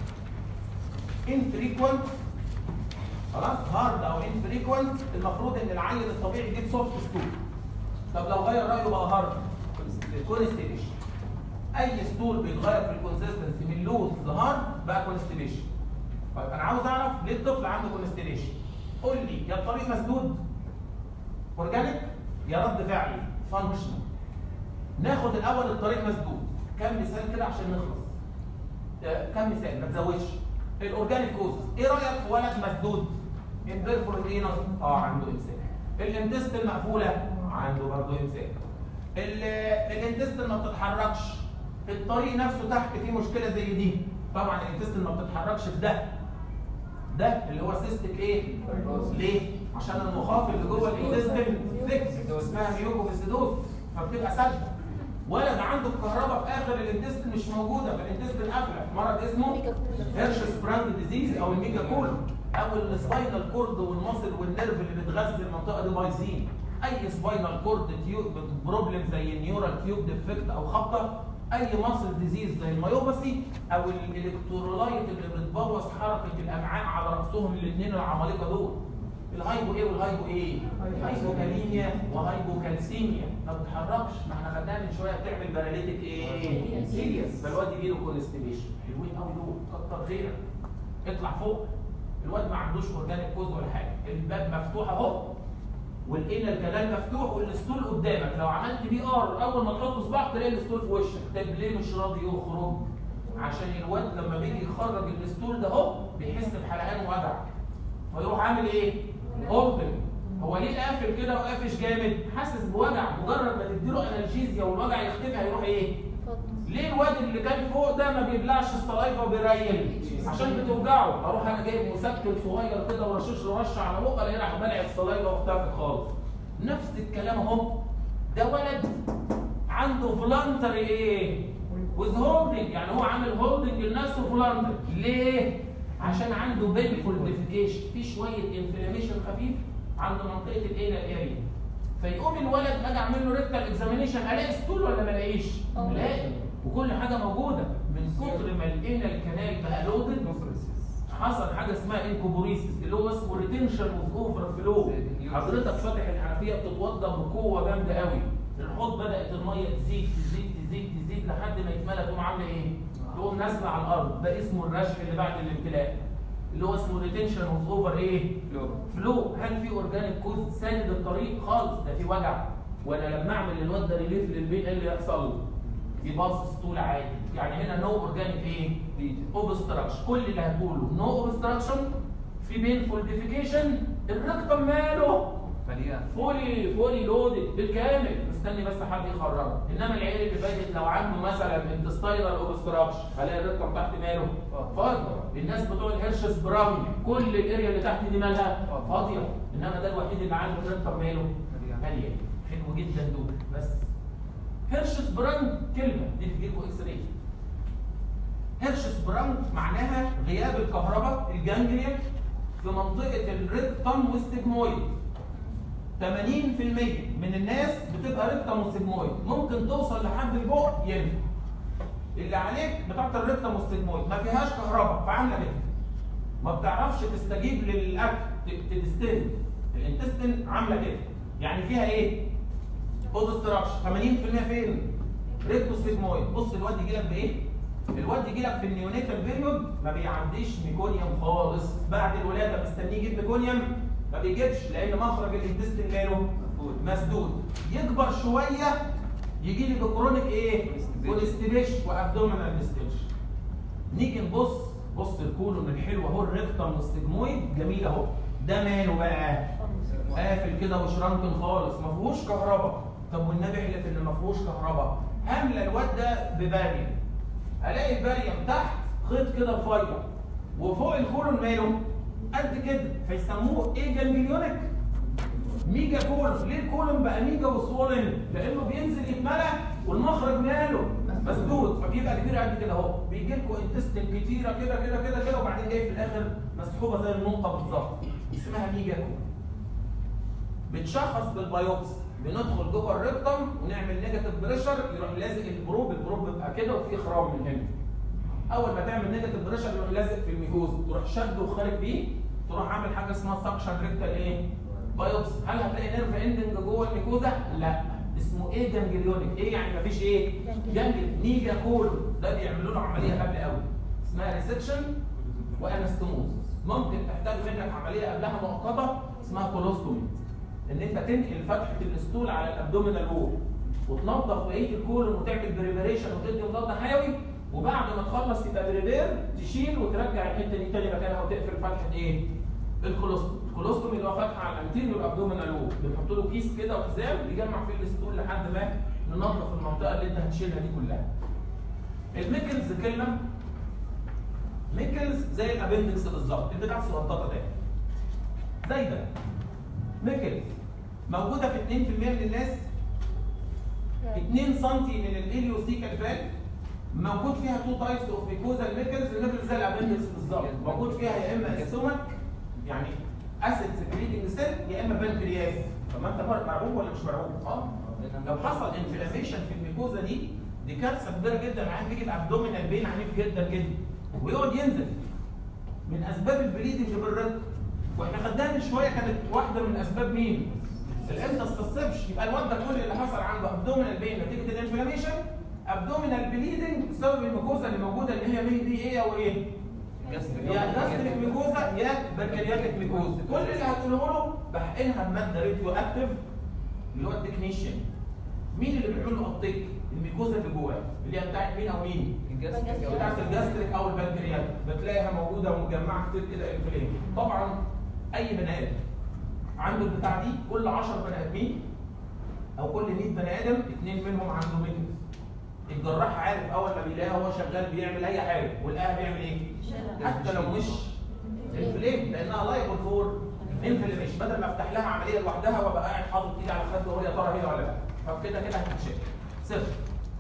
انفريكوينت خلاص هارد او انفريكوينت المفروض ان العيل الطبيعي يجيب سوفت ستول طب لو غير رايه بقى هارد كونستيبيشن اي ستول بيتغير في الكونسيستنسي من لوز لهارد بقى كونستيبيشن طيب انا عاوز اعرف ليه الطفل عنده كونستيبيشن قول لي يا الطريق مسدود اورجانيك يا رد فعلي فانكشنال ناخد الاول الطريق مسدود كم مثال كده عشان نخلص آه، كم مثال ما تزودش الاورجانيك كوزز ايه رايك في ولد مسدود امبيرفورت اينس اه عنده امساك الانتستين مقفوله عنده برضه امساك الانتستين ما بتتحركش الطريق نفسه تحت فيه مشكله زي دي طبعا الانتستين ما بتتحركش في ده ده اللي هو سيستك ايه ليه عشان المخاط اللي جوه الانتستين ثيك اسمها ميوكوفيسيدوز فبتبقى سد ولد عنده الكهرباء في اخر الانتستين مش موجوده في الانتستين قافله مرض اسمه هيرش سبراند ديزيز او الميجا كول او السباينال كورد والمصل والنيرف اللي بتغذي المنطقه دي بايظين اي سباينال كورد تيوب بروبلم زي النيورال تيوب ديفكت او خبطه اي مصل ديزيز زي الميوباثي او الالكترولايت اللي بتبوظ حركه الامعاء على راسهم الاثنين العمالقه دول الهايبو ايه والهايبو ايه؟ هايبوكاليميا وهايبوكالسيميا ما بتتحركش ما احنا خدناها من شويه بتعمل باراليتيك ايه؟ سيريس فالواد يجي له كونستيبيشن حلوين قوي دول كتر خيرك اطلع فوق الواد ما عندوش اورجانيك كوز ولا حاجه الباب مفتوح اهو والانر كمان مفتوح والستول قدامك لو عملت بي ار اول ما تحط صباعك تلاقي الستول في وشك طب ليه مش راضي يخرج؟ عشان الواد لما بيجي يخرج الستول ده اهو بيحس بحرقان وجع فيروح عامل ايه؟ هولدنج هو ليه قافل كده وقافش جامد؟ حاسس بوجع مجرد ما تديله انالجيزيا والوجع يختفي هيروح ايه؟ ليه الواد اللي كان فوق ده ما بيبلعش السلايفا وبيريل؟ عشان بتوجعه اروح انا جايب مسكن صغير كده ورشش له رشه على بقه الاقيه راح بلع السلايفا واختفت خالص نفس الكلام اهو ده ولد عنده فولانتري ايه؟ وذ هولدنج يعني هو عامل هولدنج لنفسه فولانتري ليه؟ عشان عنده بينفول ديفيكيشن في شويه انفلاميشن خفيف عند منطقه الانال اريا فيقوم الولد اجي اعمل له ريكتال اكزامينيشن الاقي ستول ولا ما الاقيش؟ الاقي وكل حاجه موجوده من كتر ما الانال كانال بقى لودد حصل حاجه اسمها انكوبوريسيس اللي هو اسمه ريتنشن اوف اوفر فلو حضرتك فاتح الحنفيه بتتوضى بقوه جامده قوي الحوض بدات الميه تزيد تزيد تزيد تزيد لحد ما يتملى تقوم عامله ايه؟ تقوم نازله على الارض ده اسمه الرشح اللي بعد الامتلاء اللي هو اسمه ريتنشن اوف اوفر ايه؟ فلو هل في اورجانيك كوز ساند الطريق خالص ده في وجع وانا لما اعمل للواد ده ريليف للبين ايه اللي يحصل له؟ يباص طول عادي يعني هنا نو اورجانيك ايه؟ اوبستراكشن كل اللي هتقوله نو اوبستراكشن في بينفول ديفيكيشن الرقم ماله؟ فولي فولي لودد بالكامل مستني بس حد يخرجه انما العيال اللي فاتت لو عنده مثلا انتستاينال اوبستراكشن هلاقي الرقم تحت ماله فاضي الناس بتوع الهرشس براون كل الاريا اللي تحت دي مالها فاضيه انما ده الوحيد اللي عنده الرقم ماله مليان حلو جدا دول بس هيرشس براون كلمه دي تجيلكوا اكس راي هيرشس براون معناها غياب الكهرباء الجانجليا في منطقه الريكتم والستجمويد 80% من الناس بتبقى ريكتم وستجمويد ممكن توصل لحد البق ينفع اللي عليك بتاعت الريكتم والستجمويد ما فيهاش كهرباء فعامله كده ما بتعرفش تستجيب للاكل تستند الانتستين عامله كده يعني فيها ايه؟ اوبستراكشن 80% فين؟ ريكتو ستجمويد بص الواد يجي لك بايه؟ الواد يجي لك في النيونيتال بيريود ما بيعديش ميكونيوم خالص بعد الولاده مستنيه يجيب ميكونيوم ما بيجيبش لان مخرج الانتستين ماله مسدود يكبر شويه يجي لي بكرونيك ايه كونستيبيشن وابدومينال ديستنشن نيجي نبص بص الكولون الحلو اهو الريكتم والستجمويد جميل اهو ده ماله بقى قافل كده وشرنكن خالص ما فيهوش كهرباء طب والنبي احلف ان ما فيهوش كهرباء هملى الواد ده بباريوم الاقي الباريوم تحت خيط كده رفيع وفوق الكولون ماله قد كده فيسموه ايه جانجليونيك ميجا كولون ليه الكولون بقى ميجا وسوولن لانه بينزل يتملى والمخرج ماله مسدود فبيبقى كبير قد كده اهو بيجي لكم انتستين كتيره كده كده كده كده وبعدين جاي في الاخر مسحوبه زي النقطه بالظبط اسمها ميجا كولون بتشخص بالبيوبسي بندخل جوه الريكتم ونعمل نيجاتيف بريشر يروح لازق البروب البروب بيبقى كده وفيه خرام من هنا اول ما تعمل نيجاتيف بريشر يروح لازق في الميكوز تروح شده وخارج بيه تروح عامل حاجه اسمها سكشن ريكتال ايه بايوبسي هل هتلاقي نيرف اندنج جوه الميكوزا لا اسمه ايه جانجليونيك ايه يعني مفيش ايه جانجل نيجا كولون ده بيعملوا له عمليه قبل قوي اسمها ريسكشن وانستموز ممكن تحتاج منك عمليه قبلها مؤقته اسمها كولوستومي ان انت تنقل فتحه الاسطول على الابدومينال وول وتنظف بقيه الكولون وتعمل بريبريشن وتدي مضاد حيوي وبعد ما تخلص يبقى بريبير تشيل وترجع الحته دي تاني مكانها وتقفل فتحه ايه؟ الكولوستوم الكولوستوم اللي هو فتحه على الانتيريور ابدومينال وول بنحط له كيس كده وحزام يجمع فيه الاسطول لحد ما ننظف المنطقه اللي انت هتشيلها دي كلها الميكلز كلمه ميكلز زي الابندكس بالظبط البتاع الصغنططه ده زي ده ميكلز موجوده في 2% من الناس 2 سم من الاليوسيكال فالف موجود فيها تو تايبس اوف ميكوزا الميكلز الميكلز زي الابندكس بالظبط موجود فيها يا اما السمك يعني اسيد سكريتنج سيل يا اما بنكرياس طب ما انت مرعوب ولا مش مرعوب؟ اه لو حصل انفلاميشن في الميكوزا دي دي كارثه كبيره جدا العيان بيجي الابدومينال بين عنيف جدا جدا ويقعد ينزل من اسباب البليدنج بالرد واحنا خدناها من شويه كانت واحده من اسباب مين؟ الانتستسبش يبقى الواد ده كل اللي حصل عنده ابدومينال بين نتيجه الانفلاميشن ابدومينال بليدنج بسبب الميكوزا اللي موجوده اللي هي مين دي ايه وايه؟ يا جاستريك ميكوزا يا بنكرياتيك ميكوزا كل اللي هتقوله له بحقنها بماده راديو اكتف اللي هو التكنيشن مين اللي بيعمل له ابتيك؟ الميكوزا اللي جواه اللي هي بتاعت مين او مين؟ بتاعت الجاستريك او البنكرياتيك بتلاقيها موجوده ومجمعه كتير كده انفلام طبعا اي بني ادم عنده البتاع دي كل 10 بني ادمين او كل 100 بني ادم اثنين منهم عنده ميكوز الجراح عارف اول ما بيلاقيها وهو شغال بيعمل اي حاجه ولقاها بيعمل ايه؟ حتى لو مش انفليم لانها لايبل فور انفلاميشن بدل ما افتح لها عمليه لوحدها وابقى قاعد حاطط ايدي على خده وهي يا ترى هي ولا لا فكده كده هتتشال صفر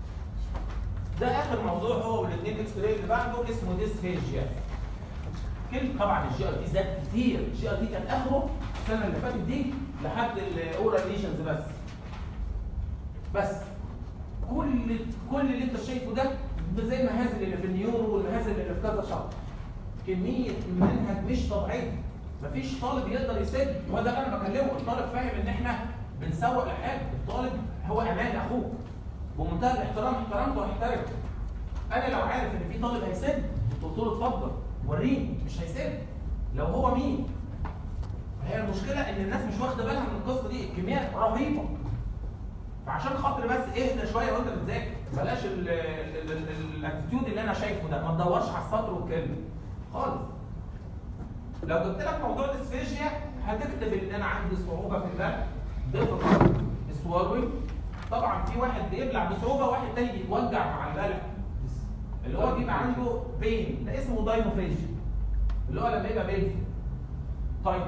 ده اخر موضوع هو والاثنين اكس راي اللي بعده اسمه ديسفيجيا كلمه طبعا الجي ار تي زاد كتير الجي ار تي كان اخره السنه اللي فاتت دي لحد الاورال ليشنز بس بس كل كل اللي انت شايفه ده ده زي المهازل اللي في النيورو والمهازل اللي في كذا شهر كميه منهج مش طبيعيه مفيش طالب يقدر يسد هو ده اللي انا بكلمه الطالب فاهم ان احنا بنسوق لحاجه الطالب هو امان اخوك بمنتهى الاحترام احترمته واحترمه انا لو عارف ان في طالب هيسد قلت له اتفضل وريني مش هيسد لو هو مين هي المشكله ان الناس مش واخده بالها من القصه دي الكميه رهيبه فعشان خاطر بس اهدى شويه وانت بتذاكر بلاش الاتيتيود اللي انا شايفه ده ما تدورش على السطر والكلمه خالص لو جبت لك موضوع الاسفيجيا هتكتب ان انا عندي صعوبه في البلع ضغط سوالوي طبعا في واحد بيبلع بصعوبه واحد تاني بيتوجع مع البلع اللي هو بيبقى عنده بين ده اسمه دايموفيجيا اللي هو لما يبقى بين طيب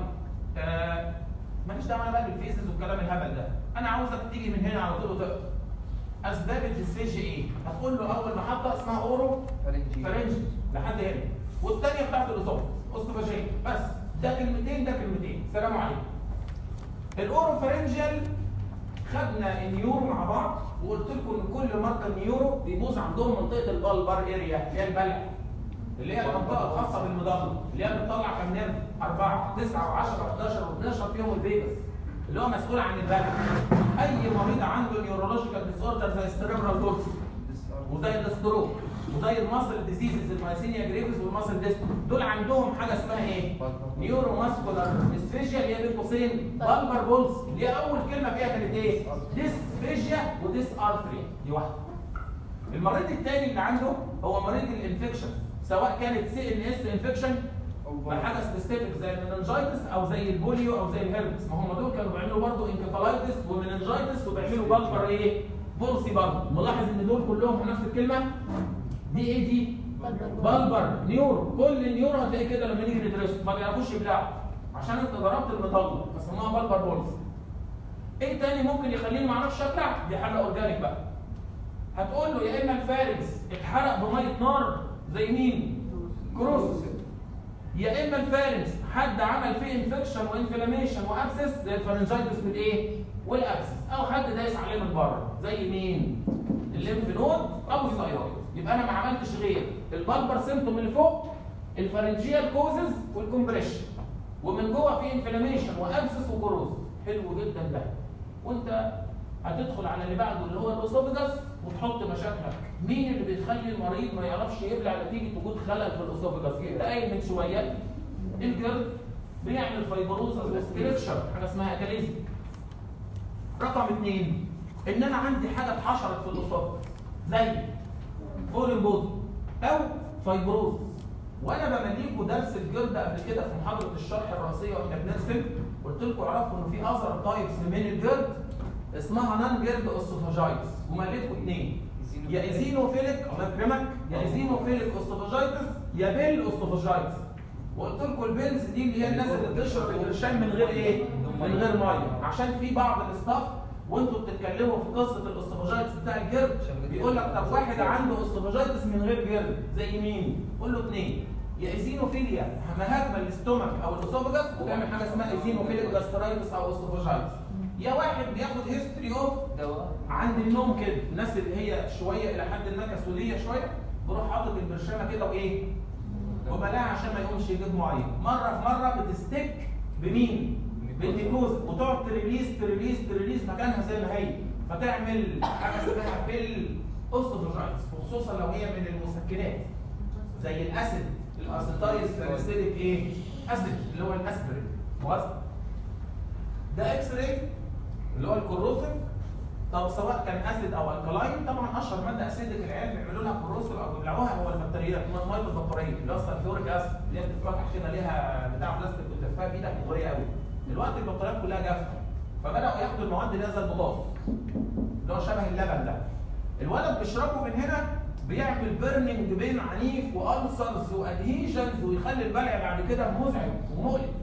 آه ماليش دعوه بقى بالفيزز والكلام الهبل ده انا عاوزك تيجي من هنا على طول وتقرا اسباب الديسفيجيا ايه هتقول له اول محطه اسمها اورو فرنجي لحد هنا والثانيه بتاعت الاصابه اوستوفاجيه بس ده كلمتين ده كلمتين سلام عليكم الاورو فرنجيال خدنا النيورو مع بعض وقلت لكم ان كل مرضى النيورو بيبوظ عندهم منطقه البلبر اريا اللي هي البلع اللي هي المنطقه الخاصه بالمضله اللي هي بتطلع كام نيرف 4 9 و10 و11 و12 فيهم الفيجاس اللي هو مسؤول عن البلع اي مريض عنده نيورولوجيكال ديسوردر زي السيريبرال دورس وزي الستروك وزي المصل ديزيزز المايسينيا جريفز والمصل ديست دول عندهم حاجه اسمها ايه؟ نيورو ماسكولار ديسفيجيا اللي هي بين قوسين بالبر بولز اللي هي اول كلمه فيها كانت ايه؟ ديسفيجيا وديس ارثري دي واحده المريض الثاني اللي عنده هو مريض الانفكشن سواء كانت سي ان اس انفكشن حاجه سبيسيفيك زي المننجايتس او زي البوليو او زي الهربس ما هم دول كانوا بيعملوا برضه انكفالايتس ومننجايتس وبيعملوا بالبر ايه؟ بولسي برضه ملاحظ ان دول كلهم في نفس الكلمه دي ايه دي؟ بلبر نيورو كل النيورو هتلاقي كده لما نيجي ندرسه ما بيعرفوش يبلعوا عشان انت ضربت المطلق فسموها بلبر بولس ايه تاني ممكن يخليني ما اعرفش ابلع؟ دي حاجه اورجانيك بقى هتقول له يا اما الفارس اتحرق بميه نار زي مين؟ كروس يا اما الفارنس حد عمل فيه انفكشن وانفلاميشن وابسس زي الفارنجايتس والايه؟ والابسس او حد دايس عليه من بره زي مين؟ الليمف نود او الثايرويد يبقى انا ما عملتش غير البلبر سيمتوم اللي فوق الفارنجيال كوزز والكومبريشن ومن جوه في انفلاميشن وابسس وكروز حلو جدا ده وانت هتدخل على اللي بعده اللي هو الاسوفجاس وتحط مشاكلك مين اللي بيخلي المريض ما يعرفش يبلع نتيجه وجود خلل في الاسوفجاس انت قايل من شويه الجرد بيعمل فايبروزس وسكريبشر حاجه اسمها اكاليزم رقم اثنين ان انا عندي حاجه اتحشرت في الاسوفجاس زي فورين بودي او فايبروز وانا بمليكوا درس الجلد قبل كده في محاضره الشرح الرئيسيه واحنا بنرسم قلت لكم اعرفوا ان في اثر تايبس من الجلد اسمها نان جيرد اوستوفاجايتس ومليتكم اثنين يا ايزينوفيليك الله يكرمك يا ايزينوفيليك اوستوفاجايتس يا بيل اوستوفاجايتس وقلت لكم البيلز دي اللي هي الناس اللي بتشرب البرشام من غير ايه؟ من غير ميه عشان في بعض الاستاف وانتوا بتتكلموا في قصه الاستروجيتس بتاع الجرد بيقول لك طب واحد عنده استروجيتس من غير جرد زي مين؟ قول له اثنين يا ايزينوفيليا مهاجمه الاستومك او الاسوفجس وبيعمل حاجه اسمها ايزينوفيليك جاسترايتس او استروجيتس يا واحد بياخد هيستوري اوف دواء عند النوم كده الناس اللي هي شويه الى حد ما كسوليه شويه بروح حاطط البرشامه كده وايه؟ وبلاها عشان ما يقومش يجيب معين مره في مره بتستك بمين؟ بالهيبنوز وتقعد تريليز تريليز تريليز مكانها زي ما هي فتعمل حاجه اسمها بيل اوستوفيجايتس وخصوصا لو هي من المسكنات زي الاسيد الاسيتايز ساليسيليك ايه؟ اسيد اللي هو الاسبرين خلاص؟ ده اكس راي اللي هو الكوروسيف طب سواء كان اسيد او الكلاين طبعا اشهر ماده اسيدك العيال بيعملوا لها كوروسيف او بيبلعوها هو البكتيريات ميه البطاريه اللي هو السلفيوريك اسيد اللي هي بتتفتح كده ليها بتاع بلاستيك وتلفها بايدك مغريه قوي دلوقتي البطاريات كلها جافه فبداوا ياخدوا المواد اللي هي زي البطاطس اللي هو شبه اللبن ده الولد بيشربه من هنا بيعمل بيرنينج بين عنيف والسرز وادهيجنز ويخلي البلع بعد كده مزعج ومؤلم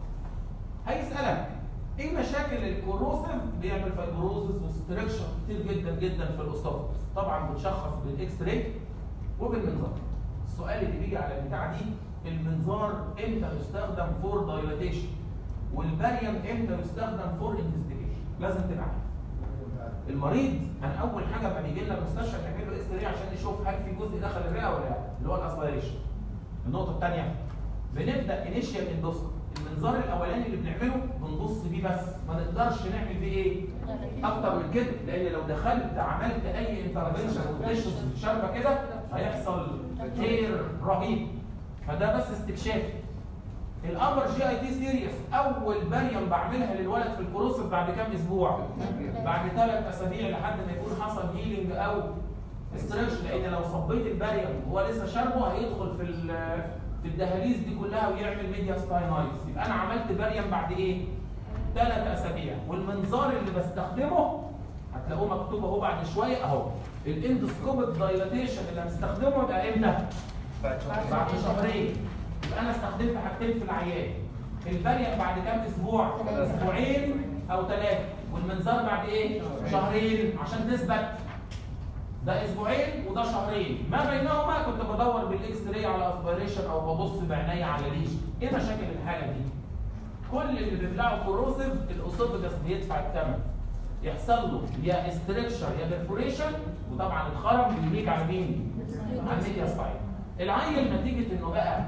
هيسالك ايه مشاكل الكوروسيف بيعمل فايبروزس وستريكشر كتير جدا جدا في الاسوفجس طبعا بتشخص بالاكس راي وبالمنظار السؤال اللي بيجي على البتاعه دي المنظار امتى يستخدم فور دايلاتيشن والباريوم امتى يستخدم فور انفستيجيشن لازم تبقى عارف المريض انا اول حاجه لما بيجي لنا المستشفى نعمل له اس عشان نشوف هل في جزء دخل الرئه ولا لا اللي هو الاسبيريشن النقطه الثانيه بنبدا انيشيال اندوسكوب المنظار الاولاني اللي بنعمله بنبص بيه بس ما نقدرش نعمل بيه ايه اكتر من كده لان لو دخلت عملت اي انترفنشن وتشرب شربه كده هيحصل تير رهيب فده بس استكشافي الامر جي اي تي سيريس اول باريوم بعملها للولد في الكروسف بعد كام اسبوع بعد ثلاث اسابيع لحد ما يكون حصل هيلينج او ستريتش لان لو صبيت الباريوم وهو لسه شاربه هيدخل في ال- في الدهاليز دي كلها ويعمل ميديا ستاينايتس يبقى انا عملت باريوم بعد ايه؟ ثلاث اسابيع والمنظار اللي بستخدمه هتلاقوه مكتوب اهو بعد شويه اهو الاندوسكوبيك دايلاتيشن اللي هنستخدمه ده امتى؟ بعد شهر بعد شهرين يبقى انا استخدمت حاجتين في العيان البريق بعد كام اسبوع اسبوعين او ثلاثه والمنظار بعد ايه شهرين عشان تثبت ده اسبوعين وده شهرين ما بينهما كنت بدور بالاكس راي على اسبيريشن او ببص بعينيا على ليش ايه مشاكل الحاله دي كل اللي بيبلعوا كوروسيف الاسوفجس بيدفع الثمن يحصل له يا استركشر يا بيرفوريشن وطبعا الخرم بيليك على مين؟ على الميديا سباين العيل نتيجه انه بقى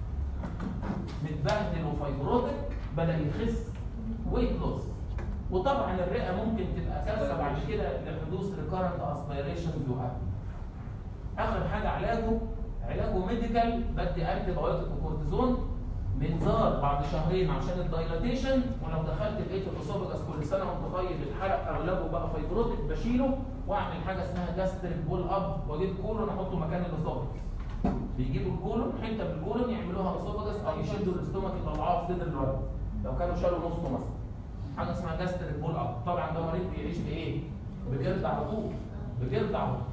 متبهدل وفيبروتك بدا يخس ويت لوس وطبعا الرئه ممكن تبقى كارثه بعد كده لحدوث ريكارنت اسبيريشن وهكذا اخر حاجه علاجه علاجه ميديكال بدي انتي بايوتيك وكورتيزون منظار بعد شهرين عشان الدايلاتيشن ولو دخلت لقيت الاسوفجاس كل سنه وانت طيب الحرق اغلبه بقى فيبروتك بشيله واعمل حاجه اسمها جاستريك بول اب واجيب كولون احطه مكان الاسوفجاس بيجيبوا الكولون حته من الكولون يعملوها اسوفجاس او يشدوا الاستومك يطلعوها في صدر الولد لو كانوا شالوا نصه مثلا حاجه اسمها جاستريك بول اب طبعا ده مريض بيعيش بايه؟ بجلد على طول بجلد على طول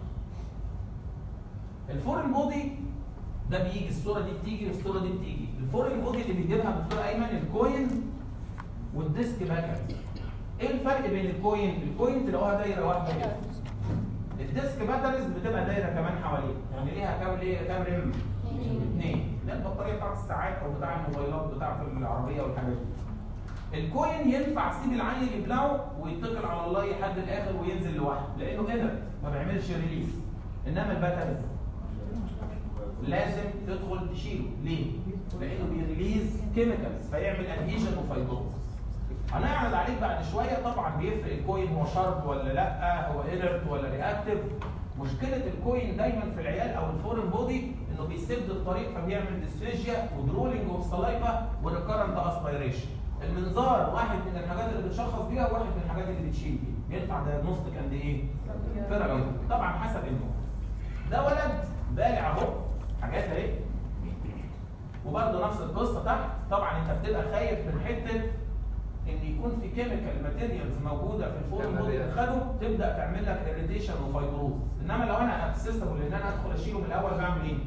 الفورين بودي ده بيجي الصوره دي بتيجي والصوره دي بتيجي الفورين بودي اللي بيجيبها الدكتور ايمن الكوين والديسك باكر ايه الفرق بين الكوين الكوين تلاقوها دايره واحده كده الديسك باتريز بتبقى دايره كمان حواليه يعني ليها كام ليه كام ريم اثنين ده البطاريه بتاعت الساعات او بتاع الموبايلات بتاعت العربيه والحاجات دي الكوين ينفع اسيب العيل يبلعه ويتكل على الله لحد الاخر وينزل لوحده لانه انرت ما بيعملش ريليس انما الباتريز لازم تدخل تشيله ليه؟ لانه بيريليز كيميكالز فيعمل ادهيجن وفايبروزس هنعرض عليك بعد شويه طبعا بيفرق الكوين هو شارب ولا لا هو انرت ولا رياكتيف مشكله الكوين دايما في العيال او الفورين بودي انه بيسد الطريق فبيعمل ديسفيجيا ودرولينج اوف سلايفا وريكارنت اسبيريشن المنظار واحد من الحاجات اللي بتشخص بيها وواحد من الحاجات اللي بتشيل بيها ينفع دايجنوستيك قد ايه؟ فرق طبعا حسب النوع ده ولد بالع اهو حاجات اهي وبرده نفس القصه تحت طبعا انت بتبقى خايف من حته ان يكون في كيميكال ماتيريالز موجوده في الفورم بودي اللي خده تبدا تعمل لك اريتيشن وفايبروز انما لو انا اكسسبل ان انا ادخل اشيله من الاول بعمل ايه؟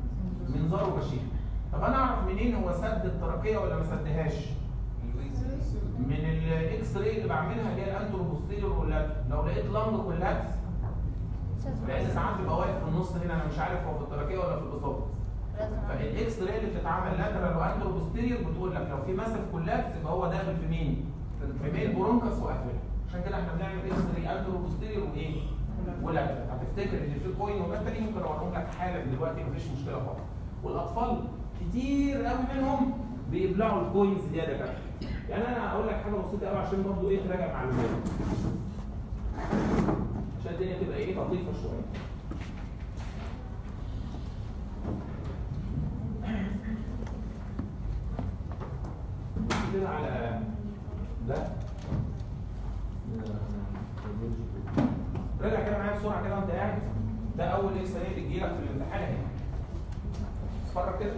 منظار وبشيله طب انا اعرف منين هو سد التركيه ولا ما سدهاش؟ من الاكس راي اللي بعملها اللي هي الانترو بوستيريور كولابس لو لقيت لانج كولابس لان ساعات بيبقى واقف في النص هنا انا مش عارف هو في التراكيه ولا في الاسوفجس فالاكس راي اللي بتتعمل لاترال وانترو بوستيريور بتقول لك لو في ماسف كولابس يبقى هو داخل في مين؟ في مين برونكس وقافله عشان كده احنا بنعمل اكس راي انترو بوستيريور وايه؟ ولاترال هتفتكر ان في كوين وماتري ممكن اوريهم لك حالا دلوقتي مفيش مشكله خالص والاطفال كتير قوي منهم بيبلعوا الكوينز دي يا دكاتره يعني انا هقول لك حاجه بسيطه قوي عشان برضه ايه تراجع معلومات عشان الدنيا تبقى ايه لطيفه شويه كده على ده راجع كده معايا بسرعه كده وانت قاعد ده اول اكس راي بتجيلك في الامتحان اهي اتفرج كده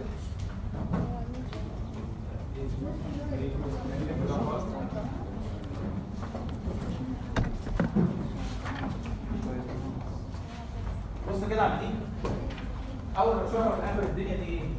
بص كده على دي اول ما تشوفها من اخر الدنيا دي ايه؟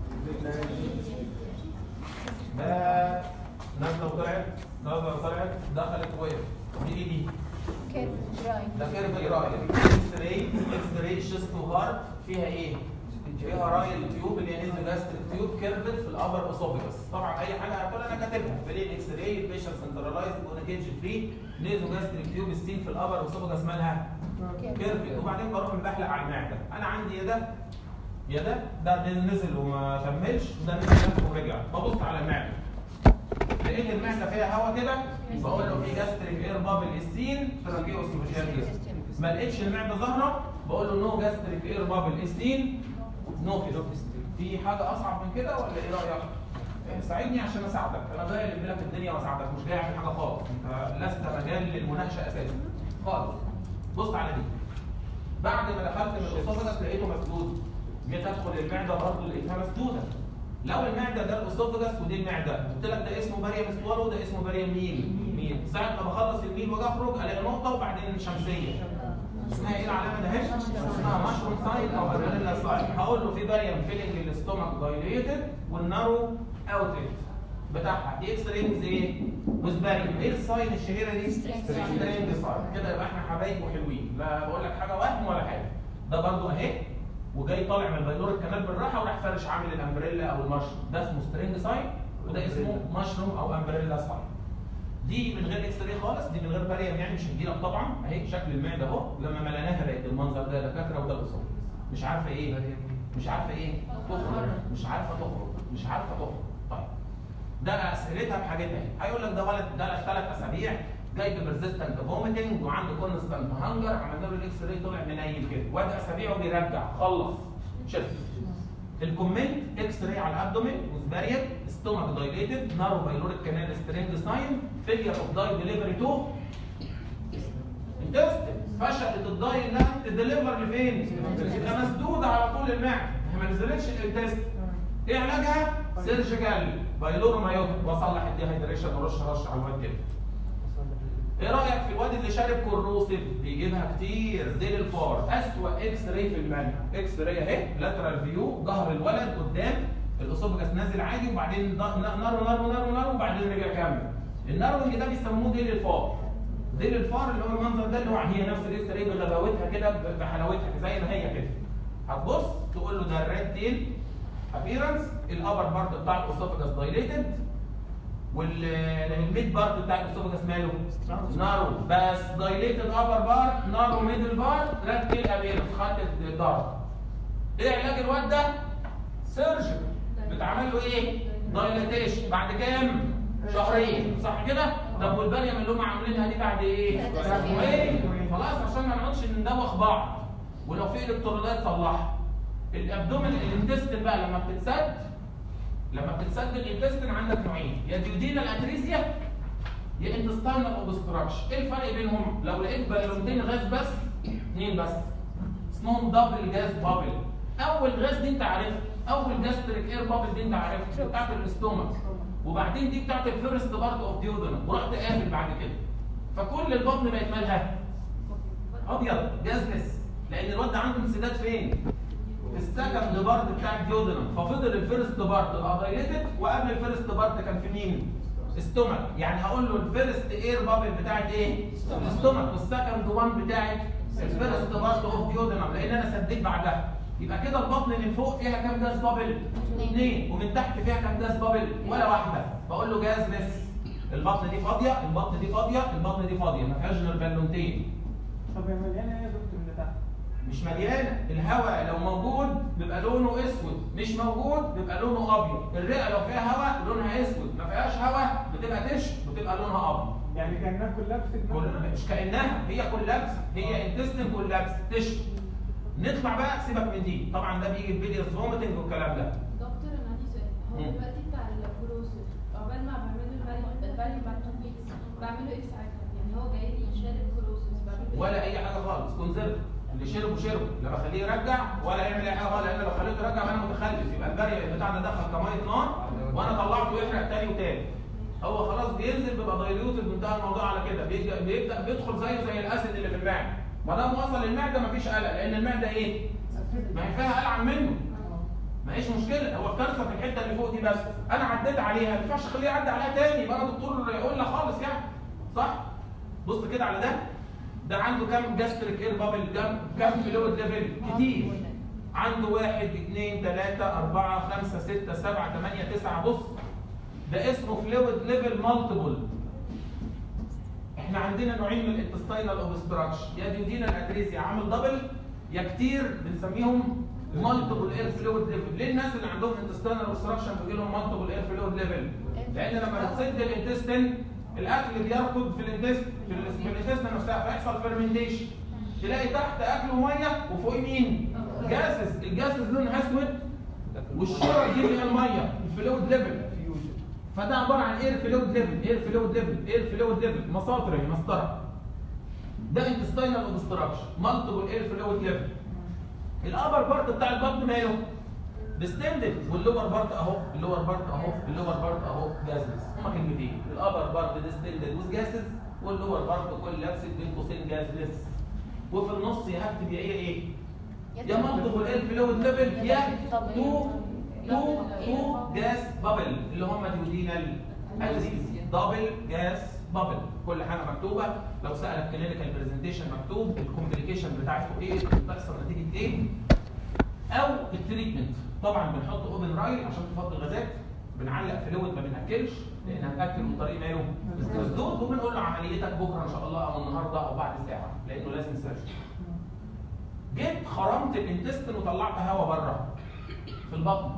ده نازله وطلعت نازله وطلعت دخلت وقفت دي ايه دي؟ كيرف دراي ده كيرف ايراي اكس راي اكس راي شيست وهارت فيها ايه؟ فيها رايل تيوب اللي هي نيزو جاستريك تيوب كيرفت في الابر اسوفيجاس طبعا اي حاجه هتقول انا كاتبها فليه اكس راي البيشنت سنترلايز كيج فري نيزو جاستريك تيوب السين في الابر اسوفيجاس مالها كيرفت وبعدين بروح مبحلق على المعده انا عندي يا ده يا ده ده نزل وما كملش وده نزل لف ورجع ببص على المعده لقيت المعده فيها هواء كده بقول له في جاستريك اير بابل السين تراكيوس ما لقيتش المعده ظاهره بقول له نو جاستريك اير بابل السين نو في في حاجه اصعب من كده ولا ايه رايك؟ إيه، ساعدني عشان اساعدك انا جاي الم لك الدنيا واساعدك مش جاي اعمل حاجه خالص انت لست مجال للمناقشه اساسا خالص بص على دي بعد ما دخلت من الاسوفجس لقيته مسدود جيت ادخل المعده برضه لقيتها مسدوده لو المعده ده الاسوفجس ودي المعده قلت لك ده اسمه مريم سوالو وده اسمه مريم ميل ميل ساعه ما بخلص الميل واجي اخرج الاقي نقطه وبعدين شمسيه اسمها ايه العلامه ده هش اسمها مشروم ساين او اريلا ساين هقول له في باريم فيلنج للاستومك دايليتد والنارو اوتد بتاعها دي اكس رينجز ايه؟ وسباريم ايه الساين الشهيره دي؟ String سترينج ساين كده يبقى احنا حبايب وحلوين لا بقول لك حاجه وهم ولا حاجه ده برضو اهي وجاي طالع من البيلور الكنال بالراحه وراح فارش عامل الامبريلا او المشروم ده اسمه سترينج ساين وده اسمه مشروم او امبريلا ساين دي من غير اكس راي خالص دي من غير باريم يعني مش هتجيلك طبعا اهي شكل المعده اهو لما مليناها بقت المنظر ده دكاتره وده الاصابه مش عارفه ايه مش عارفه ايه تخرج مش عارفه تخرج مش عارفه تخرج طيب ده اسئلتها بحاجتها اهي هيقول لك ده ولد ده ثلاث اسابيع جاي ببرزيستنت فوميتنج وعنده كونستنت هانجر عملنا له الاكس راي طلع منيل كده وادي اسابيع وبيرجع خلص شفت الكومنت اكس راي على الابدومين وزباريت ستومك دايليتد نارو بايلوريك كانال سترينج ساين فيلير اوف داي ديليفري تو انتستين فشلت الداي انها تديليفر لفين؟ تبقى مسدوده على طول المعده هي ما نزلتش الانتستين ايه علاجها؟ سيرجيكال بايلورومايوت واصلح الديهايدريشن ورش رش على الواد كده ايه رايك في الواد اللي شارب كوروسيف بيجيبها كتير زي الفار اسوأ اكس راي في المنهج اكس راي اهي لاترال فيو ظهر الولد قدام الاسوفجس نازل عادي وبعدين ض- ن- نارو نارو نارو نارو وبعدين رجع كمل الناروينج ده بيسموه ديل الفار ديل الفار اللي هو المنظر ده اللي هو هي نفس الاكس راي بغباوتها كده ب- بحلاوتها زي ما هي كده هتبص تقول له ده الريد تيل ابيرنس الابر بارت بتاع الاسوفجس دايليتد والميد بارت بتاع الاسوفجس ماله نارو بس دايليتد ابر بار نارو ميدل بار ريد تيل ابيرنس خدت الضرب ايه علاج الواد ده؟ سيرجن بتعمل له ايه؟ دايليتيشن بعد كام؟ شهرين صح كده؟ طب والباليه اللي هم عاملينها دي بعد ايه؟ ثلاث أسابيع. ايه؟ خلاص عشان ما نقعدش ندوخ بعض ولو في الكترونات صلحها الابدومين الانتستين بقى لما بتتسد لما بتتسد الانتستين عندك نوعين يا ديودينال اتريزيا يا انتستينال اوبستراكشن ايه الفرق بينهم لو لقيت بالونتين غاز بس اثنين بس اسمهم دبل جاز بابل اول غاز دي انت عارفها اول جاستريك اير بابل دي انت عارفها بتاعت الاستومك وبعدين دي بتاعت الفيرست بارت اوف ديودنم ورحت قافل بعد كده فكل البطن بقت مالها ابيض جازلس لان الواد ده عنده انسداد فين؟ في السكند بارت بتاع الديودنم ففضل الفيرست بارت بقى دايليتد وقبل الفيرست بارت كان في مين؟ ستومك يعني هقول له الفيرست اير بابل بتاعت ايه؟ الستومك والسكند وان بتاعت الفيرست بارت اوف ديودنم لان انا سديت بعدها يبقى كده البطن من فوق فيها كام جاز بابل؟ اثنين ومن تحت فيها كام جاز بابل؟ ولا واحده بقول له جاز لس البطن دي فاضيه البطن دي فاضيه البطن دي فاضيه ما فيهاش غير بالونتين طب يا مليانه ايه يا دكتور اللي تحت؟ مش مليانه الهواء لو موجود بيبقى لونه اسود مش موجود بيبقى لونه ابيض الرئه لو فيها هواء لونها اسود ما فيهاش هواء بتبقى تش بتبقى لونها ابيض يعني كانها كلها في كل مش كانها هي كلابس هي انتستين كلابس تش نطلع بقى سيبك من دي طبعا ده بيجي بيليس فوميتنج والكلام ده دكتور انا عندي سؤال هو مم. دلوقتي بتاع الكروسيف عقبال ما بعمله الفاليو الفاليو بعد 2 ويكس بعمله ايه في ساعتها؟ يعني هو جاي لي شارب كروسيف بعمله ايه؟ ولا اي حاجه خالص كونسيرف اللي شربه شربه لا بخليه يرجع ولا يعمل اي حاجه خالص لان لو خليته يرجع يبقى انا متخلف يبقى البري بتاع ده دخل كميه نار وانا طلعته يحرق تاني وتاني هو خلاص بينزل بيبقى دايليوتد بانتهى الموضوع على كده بيبدا بيبدا بيدخل زيه زي الاسيد اللي في المعده ما دام وصل للمعده مفيش قلق لان المعده ايه؟ ما هي فيها قلع منه ما هيش مشكله هو الكارثه في الحته اللي فوق دي بس انا عديت عليها ما ينفعش اخليه يعدي عليها تاني يبقى انا دكتور يقول لها خالص يعني صح بص كده على ده ده عنده كام جاستريك اير بابل كام كام فلويد ليفل كتير عنده واحد اثنين ثلاثة أربعة خمسة ستة سبعة ثمانية تسعة بص ده اسمه فلويد ليفل مالتيبل احنا عندنا نوعين من الانتستينال اوبستراكشن يا ديودينال اتريسيا عامل دبل يا كتير بنسميهم مالتيبل اير فلويد ليفل ليه الناس اللي عندهم انتستينال اوبستراكشن بيجي لهم مالتيبل اير فلويد ليفل لان لما بتسد الانتستين الاكل بيركض في الانتستين في ال- في الانتستين نفسها فيحصل فيرمنتيشن تلاقي تحت اكل وميه وفوق مين؟ جاسس الجاسس لونها اسود والشرع دي اللي هي الميه الفلويد ليفل فده عباره عن اير فلويد ليفل اير فلويد ليفل اير فلويد ليفل مساطر هي مسطره ده انتستينال اوبستراكشن مالتيبل اير فلويد ليفل الابر بارت بتاع البطن ماله ديستندد واللور بارت اهو اللور بارت اهو اللور بارت اهو جازلس هما كلمتين الابر بارت ديستندد ويز جاسز واللور بارت كل لابس بين قوسين جازلس وفي النص يا هكتب يا ايه ايه يا مالتيبل اير فلويد ليفل يا تو تو تو جاس بابل اللي هم ديودينال ادريس دبل جاس بابل كل حاجه مكتوبه لو سالك كلينيكال برزنتيشن مكتوب الكومبليكيشن بتاعته ايه بتحصل نتيجه ايه او التريتمنت طبعا بنحط اوبن رايل عشان تفضي الغازات بنعلق فلويد ما بناكلش لان هتاكل من طريق ماله مسدود وبنقول له عمليتك بكره ان شاء الله او النهارده او بعد ساعه لانه لازم سيرجري جيت خرمت الانتستين وطلعت هواء بره في البطن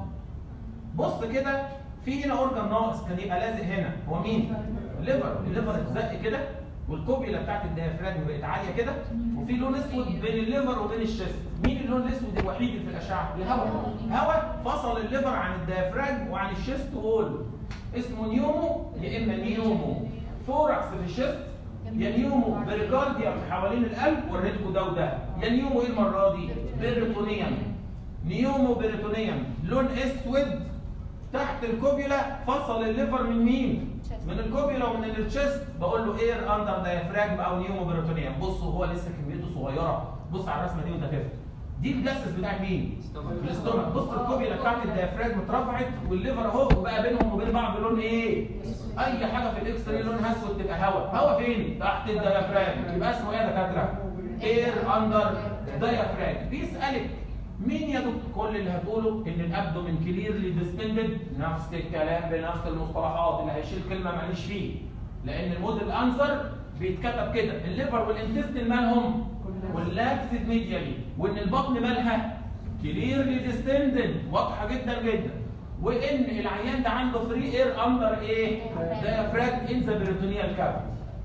بص كده في هنا اورجان ناقص كان يبقى لازق هنا هو مين؟ الليفر الليفر اتزق كده والكوبيلا بتاعت الديافراجم بقت عاليه كده وفي لون اسود بين الليفر وبين الشيست مين اللون الاسود الوحيد اللي في الاشعه؟ الهواء هواء فصل الليفر عن الديافراجم وعن الشيست وول اسمه نيومو يا اما نيومو ثوركس في الشيست يا نيومو بريكارديوم حوالين القلب وريتكو ده وده يا نيومو ايه المره دي؟ بيريتونيوم نيومو بيريتونيوم لون اسود تحت الكوبيولا فصل الليفر من مين؟ من الكوبيولا ومن التشيست بقول له اير اندر دايفراجم او نيومو بيريتونيوم بصوا هو لسه كميته صغيره بص على الرسمه دي وانت تفهم دي الجسس بتاعت مين؟ الاستومك بص الكوبيولا بتاعت الدايفراجم اترفعت والليفر اهو وبقى بينهم وبين بعض لون ايه؟ اي حاجه في الاكس راي لونها اسود تبقى هواء هواء فين؟ تحت الدايفراجم يبقى اسمه ايه يا دكاتره؟ اير اندر دايفراجم بيسالك مين يا دكتور كل اللي هتقوله ان الابدومين كليرلي ديستندد نفس الكلام بنفس المصطلحات اللي هيشيل كلمه ماليش فيه لان الموديل انسر بيتكتب كده الليفر والانتستين مالهم واللاكسد ميديالي وان البطن مالها كليرلي ديستندد واضحه جدا جدا وان العيان ده عنده فري اير اندر ايه؟ دايفراج ان ذا بريتونيال كافيتي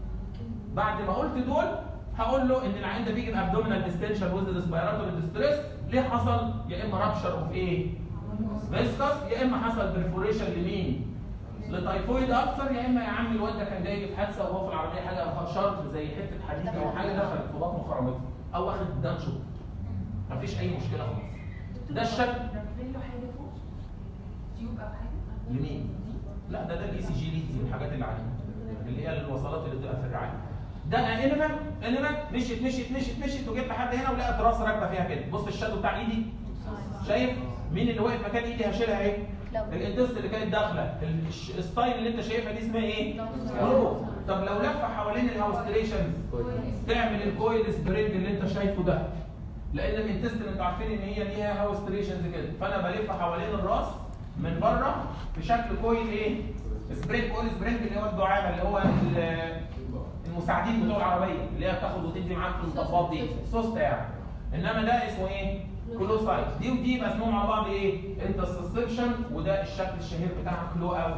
بعد ما قلت دول هقول له ان العيان ده بيجي بابدومينال ديستنشن ويز ريسبيراتوري ديستريس ليه حصل؟ يا اما رابشر اوف ايه؟ فيسكس يا اما حصل برفوريشن لمين؟ لتايفويد اكثر يا اما يا عم الواد ده كان جاي في حادثه وهو في العربيه حاجه شرط زي حته حديد او حاجه دخلت في بطنه خرمته او واخد دانشو مفيش اي مشكله خالص ده الشكل رافعين له حاجه فوق تيوب او حاجه لمين؟ لا ده ده الاي سي جي ليدز والحاجات اللي عليها اللي هي الوصلات اللي بتبقى في الرعايه ده انيمال انيمال مشيت مشيت مشيت مشيت وجيت لحد هنا ولقيت راس راكبه فيها كده بص الشادو بتاع ايدي شايف مين اللي واقف مكان ايدي هشيلها ايه الانتست اللي كانت داخله ال- الش- الستايل اللي انت شايفها دي اسمها ايه؟ كلو طب لو لف حوالين الهاوستريشنز تعمل الكويل سبرينج اللي انت شايفه ده لان الانتستين انتوا عارفين ان هي ليها هاوستريشنز كده فانا بلف حوالين الراس من بره في شكل كويل ايه؟ سبرينج كويل سبرينج اللي هو الدعامه اللي هو ال- المساعدين بتوع العربيه اللي هي بتاخد وتدي معاك في المطبات دي سوسته يعني انما ده اسمه ايه؟ كلوسايت دي ودي يبقى اسمهم مع بعض ايه؟ انترسبشن وده الشكل الشهير بتاعها كلو او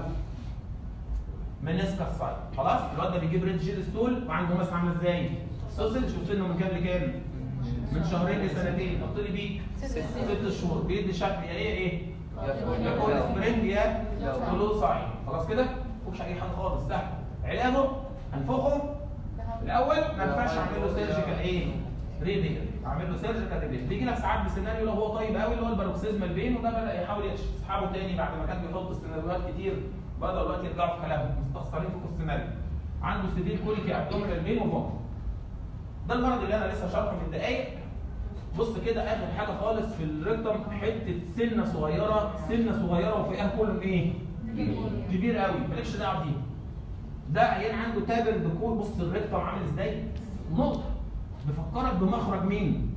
منسكس سايت خلاص الواد ده بيجيب ريد جيل ستول وعنده مثلا عامله ازاي؟ سوسج وسنه من كام لكام؟ من شهرين لسنتين حط لي بيك ست شهور بيدي شكل يا ايه ايه؟ يا كول سبرينج يا كلو سايت خلاص كده؟ مفيش اي حاجه خالص سهل علاجه هنفخه الاول ما ينفعش اعمل له سيرجيكال ايه؟ ريبير اعمل له سيرجيكال ريبير بيجي لك ساعات بسيناريو لو هو طيب قوي اللي هو الباروكسيزمال بين وده بدا يحاول يسحبه تاني بعد ما كان بيحط سيناريوهات كتير بدأوا دلوقتي يرجعوا في كلامهم مستخسرين في السيناريو عنده سيفير كوليكي ابدومينال بين وفومت ده المرض اللي انا لسه شارحه من دقايق بص كده اخر حاجه خالص في الريكتم حته سنه صغيره سنه صغيره وفوقها كله ايه؟ كبير قوي مالكش دعوه بيه ده عيان عنده تابر بكول بص الريكتم عامل ازاي؟ نقطه بفكرك بمخرج مين؟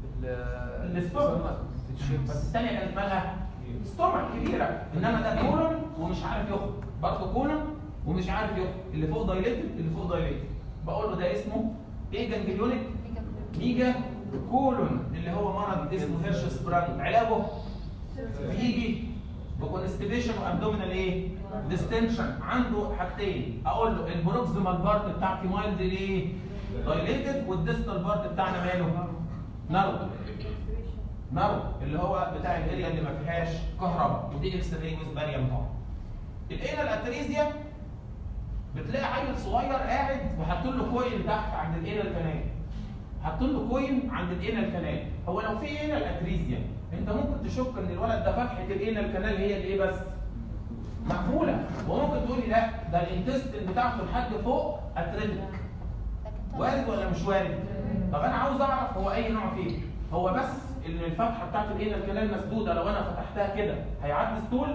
الاستومك بس الثانيه كانت مالها ستومك كبيره انما ده كولون ومش عارف يخرج برضه كولون ومش عارف يخرج اللي فوق دايليتد اللي فوق دايليتد بقول له ده اسمه ايه جنجليونيك ميجا كولون اللي هو مرض اسمه هيرش سبرانج علاجه بيجي بكونستيبيشن وابدومينال ايه؟ ديستنشن عنده حاجتين اقول له البروكسيمال بارت بتاعتي مايلد ايه؟ دايليتد والديستال بارت بتاعنا ماله؟ نارو نارو اللي هو بتاع الاريا اللي ما فيهاش كهرباء ودي اكس راي ويز باريوم طبعا الانال اتريزيا بتلاقي عيل صغير قاعد وحاطين له كوين تحت عند الانال كانال حاطين له كوين عند الانال كانال هو لو في انال اتريزيا انت ممكن تشك ان الولد ده فتحه الانال كانال هي الايه بس مقفوله وممكن تقولي لا ده الانتستين بتاعته لحد فوق اتريتك وارد ولا مش وارد؟ طب انا عاوز اعرف هو اي نوع فيه هو بس ان الفتحه بتاعت الانال كانال مسدوده لو انا فتحتها كده هيعدي ستول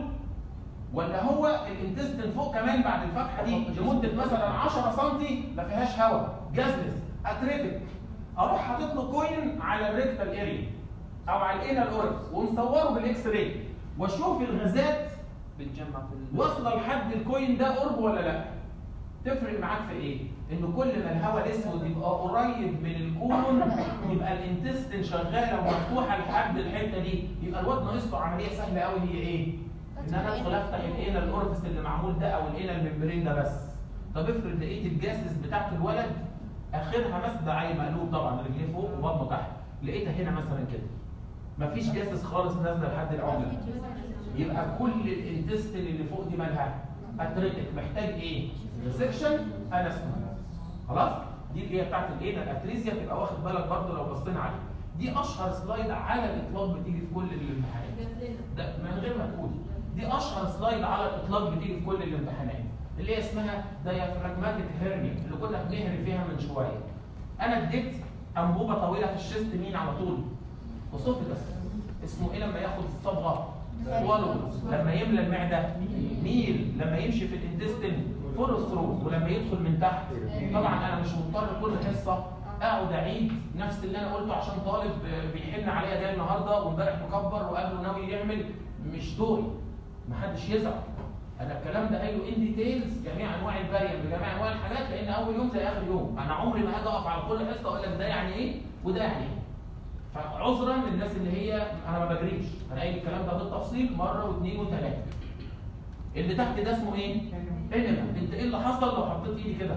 ولا هو الانتستين فوق كمان بعد الفتحه دي لمده مثلا 10 سم ما فيهاش هواء جازلس اتريتك اروح حاطط له كوين على الريكتال اريا او على الانال اوركس ومصوره بالاكس راي واشوف الغازات بتجمع في ال- واصله لحد الكوين ده قرب ولا لا تفرق معاك في ايه ان كل ما الهواء الاسود يبقى قريب من الكولون يبقى الانتستين شغاله ومفتوحه لحد الحته دي يبقى الواد ناقص له عمليه سهله قوي هي ايه ان انا ادخل افتح الانال الاورفيس اللي معمول ده او الانال ممبرين ده بس طب افرض لقيت الجاسس بتاعت الولد اخرها مسدة عين مقلوب طبعا رجليه فوق وبطنه تحت لقيتها هنا مثلا كده مفيش جاسس خالص نازله لحد العمله يبقى كل الانتستين اللي فوق دي مالها اتريتك محتاج ايه سكشن انستمي خلاص دي اللي هي بتاعت الايه الاتريزيا تبقى واخد بالك برضه لو بصينا عليها دي اشهر سلايد على الاطلاق بتيجي في كل الامتحانات ده من غير ما تقول دي اشهر سلايد على الاطلاق بتيجي في كل الامتحانات اللي هي اسمها دايافراجماتيك هيرنيا اللي كنا بنهري فيها من شويه انا اديت انبوبه طويله في الشيست مين على طول اسوفيجاس اسمه ايه لما ياخد الصبغه swallow لما يملى المعده ميل لما يمشي في الانتستين فول ثرو ولما يدخل من تحت طبعا انا مش مضطر كل حصه اقعد اعيد نفس اللي انا قلته عشان طالب بيحن عليا جاي النهارده وامبارح مكبر وقبله ناوي يعمل مش دوري محدش يزعل انا الكلام ده قايله ان ديتيلز جميع انواع الباريم بجميع انواع الحاجات لان اول يوم زي اخر يوم انا عمري ما هاجي اقف على كل حصه اقول لك ده يعني ايه وده يعني ايه فعذرا للناس اللي هي انا ما بجريش انا قايل الكلام ده بالتفصيل مره واثنين وثلاثه اللي تحت ده اسمه ايه؟ انما انت ايه اللي حصل لو حطيت ايدي كده؟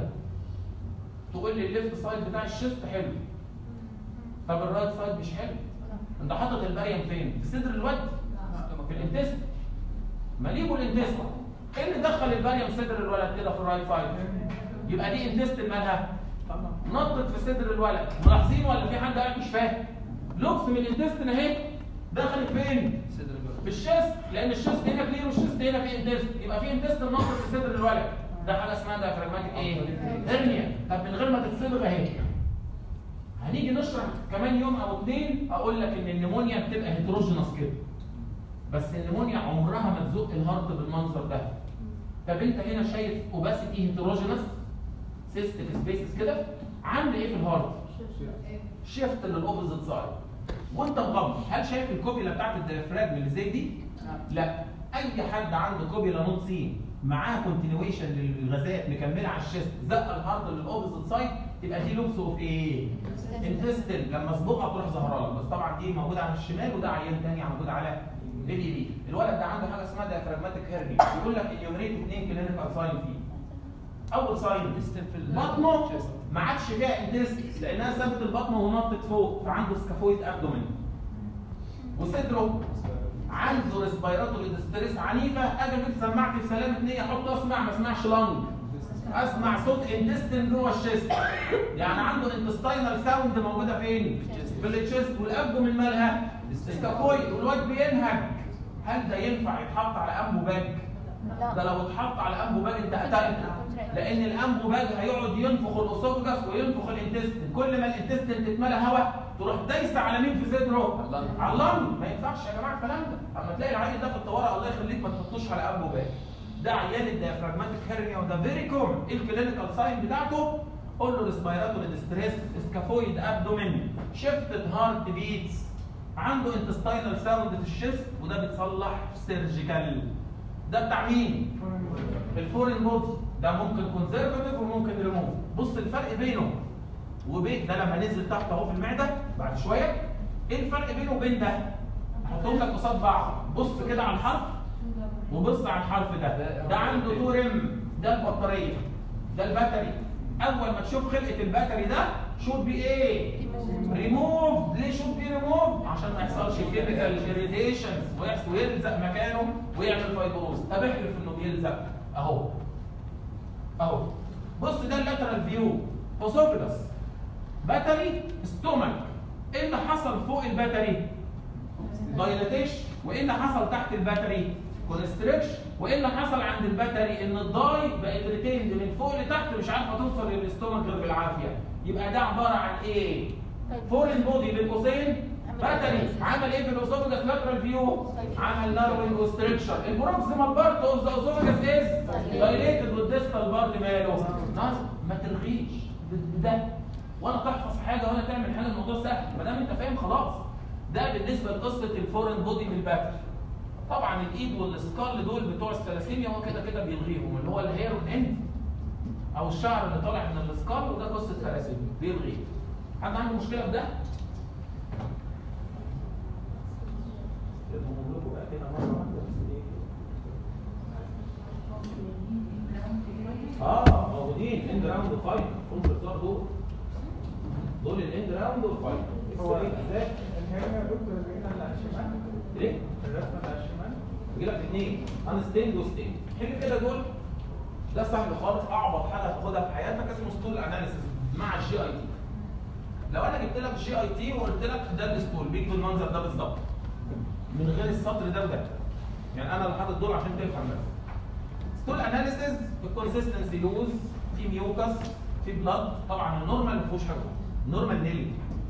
تقول لي الليفت سايد بتاع الشيست حلو طب الرايت سايد مش حلو انت حاطط البريم فين؟ في صدر الواد في الانتست ماليبو الانتست ايه اللي دخل البريم صدر الولد كده في الرايت سايد؟ يبقى دي انتست مالها نطت في صدر الولد ملاحظين ولا في حد قاعد مش فاهم؟ لوكس من الانتستين اهي دخلت فين؟ صدر الولد في الشيست لان الشيست هنا كلير والشيست هنا في انتست يبقى في انتست نقط في صدر الولد ده حاجه اسمها دايفراجماتيك ايه؟ هرنيا طب من غير ما تتصبغ اهي هنيجي نشرح كمان يوم او اتنين اقول لك ان النمونيا بتبقى هيتروجينس كده بس النمونيا عمرها ما تزق الهارت بالمنظر ده طب انت هنا شايف اوباسيتي هيتروجينس سيستم سبيسز كده عامل ايه في الهارت؟ شيفت للاوبوزيت سايد وانت مغمض هل شايف الكوبيلا بتاعت الديافراجم اللي زي دي؟ لا اي حد عنده كوبيلا نوت سين معاه كونتينيويشن للغازات مكمله على الشيست زق الهارت للاوبوزيت سايد تبقى دي لوبس اوف ايه؟ انتستل لما اصبغها تروح ظهران بس طبعا دي موجوده على الشمال وده عيان تاني موجود على اليمين الولد ده عنده حاجه اسمها ديافراجماتيك هيرني بيقول لك انيومريت اثنين كلينيكال ساين فيه اول ساين بطنه ما عادش فيها انتست لانها سابت البطن ونطت فوق فعنده سكافويد ابدومين وصدره عنده ريسبيراتوري ديستريس عنيفه اجي جبت سماعتي في سلامه نيه احط اسمع ما اسمعش لانج اسمع صوت انتستين جوه الشيست يعني عنده انتستينال ساوند موجوده فين؟ في التشيست والابدومين مالها سكافويد والواد بينهج هل ده ينفع يتحط على انبو باج؟ ده لو اتحط على انبو باج انت قتلته لان الانبو باج هيقعد ينفخ الاسوفجس وينفخ الانتستين كل ما الانتستين تتملى هواء تروح دايسه على مين في صدره؟ على اللنج ما ينفعش يا جماعه الكلام ده اما تلاقي العيل ده في الطوارئ الله يخليك ما تحطوش على انبو باج ده عيان الديافراجماتيك هيرنيا وده فيري كومن ايه الكلينيكال ساين بتاعته؟ قول له ريسبيراتوري ديستريس سكافويد ابدومين شيفتد هارت بيتس عنده انتستينال ساوند في الشيست وده بيتصلح سيرجيكال ده بتاع مين؟ الفورين بودي ده ممكن كونزرفاتيف وممكن ريموف بص الفرق بينه وبين ده لما نزل تحت اهو في المعده بعد شويه ايه الفرق بينه وبين ده؟ هحطهم لك قصاد بعض بص كده على الحرف وبص على الحرف ده ده عنده تو ريم ده البطاريه ده الباتري اول ما تشوف خلقه الباتري ده شوت بي ايه ريموف ليه شوت بي ريموف عشان ما يحصلش كيميكال جريديشنز ويلزق مكانه ويعمل فايبروز طب احلف انه بيلزق اهو اهو بص ده اللاترال فيو اوسوفيجاس باتري ستومك ايه اللي حصل فوق الباتري دايلاتيشن وايه اللي حصل تحت الباتري كونستريكشن وايه اللي حصل عند الباتري ان الضاي بقت ريتيند من فوق لتحت مش عارفه توصل للاستومك غير بالعافيه يبقى ده عباره عن ايه فورين بودي بين قوسين باتري عمل ايه في الاوسوفيجاس لاترال فيو عمل ناروينج وستريكشر البروكسيمال بارت اوف ذا اوسوفيجاس از دايليتد والديستال بارت ماله ناس ما تلغيش ده ولا تحفظ حاجه ولا تعمل حاجه الموضوع سهل ما دام انت فاهم خلاص ده بالنسبه لقصه الفورين بودي من الباتري طبعا الايد والسكال دول بتوع الثلاسيميا هو كده كده بيلغيهم اللي هو الهير اند او الشعر اللي طالع من السكال وده قصه ثلاسيميا بيلغيه حد عنده مشكله في ده؟ اه موجودين اند راوند فايت كونتر دول دول الاند راوند والفايت هو ازاي؟ الهنا يا دكتور اللي هنا اللي على الشمال ليه؟ الرسمه اللي على الشمال يجي لك اثنين انستيند وستيند حل كده دول ده سهل خالص اعبط حاجه هتاخدها في حياتك اسمه ستول اناليسيس مع الجي اي تي لو انا جبت لك الجي اي تي وقلت لك ده الستول بيك بالمنظر ده بالظبط من غير السطر ده وده يعني انا اللي حاطط دول عشان تفهم بس ستول اناليسيس الكونسيستنسي لوز في ميوكس في بلاد طبعا النورمال ما فيهوش حاجه النورمال نيل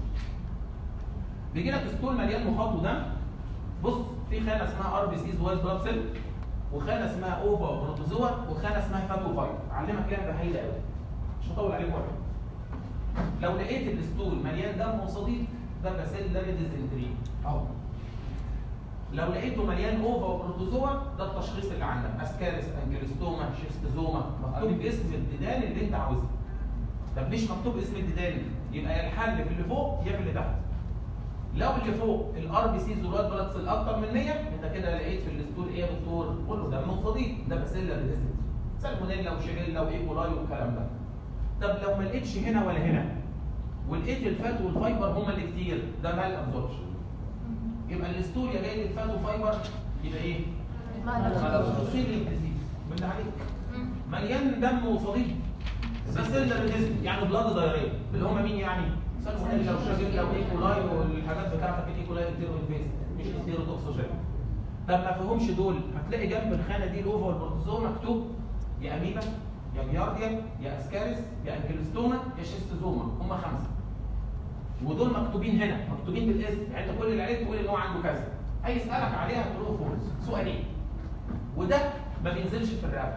بيجي لك ستول مليان مخاط ودم بص في خانه اسمها ار بي سيز وايت بلاد سيل وخانه اسمها اوفا بروتوزوا وخانه اسمها فاتو فايت اعلمك لعبه هايله قوي مش هطول عليك واحد لو لقيت الستول مليان دم وصديد ده باسيلاري ديزنتري اهو لو لقيته مليان اوفا وبروتوزوا ده التشخيص اللي عندك اسكارس انجلستوما شيستوزوما مكتوب اسم الديدان اللي انت عاوزها طب مش مكتوب اسم الديدان يبقى يا الحل في اللي فوق يا في اللي تحت لو اللي فوق الار بي سيز والوايت بلاد سيل اكتر من 100 انت كده لقيت في الستول ايه يا دكتور؟ قول له دم صديق ده باسيلا ريزيستنت سالمونيلا وشيجيلا وايكولاي والكلام ده طب لو ما لقيتش هنا ولا هنا ولقيت الفات والفايبر هما اللي كتير ده مال ابزوربشن يبقى الستول يا جاي الفات وفايبر يبقى ايه؟ سيليك ديزيز بالله عليك مليان دم وصديق باسيلا ريزيستنت يعني بلاد دايريه اللي هم مين يعني؟ سالمونيلا وشيجيلا وايكولاي والحاجات بتاعتك الايكولاي انتيرو انفيس مش انتيرو توكسوجين طب ما فيهمش دول هتلاقي جنب الخانه دي الاوفا والبروتوزوا مكتوب يا اميبا يا جيارديا يا اسكاريس يا انكلستوما يا شيستوزوما هم خمسه ودول مكتوبين هنا مكتوبين بالاسم يعني انت كل اللي عليك تقول ان هو عنده كذا هيسالك عليها ترو فولس سؤالين وده ما بينزلش في الرقبه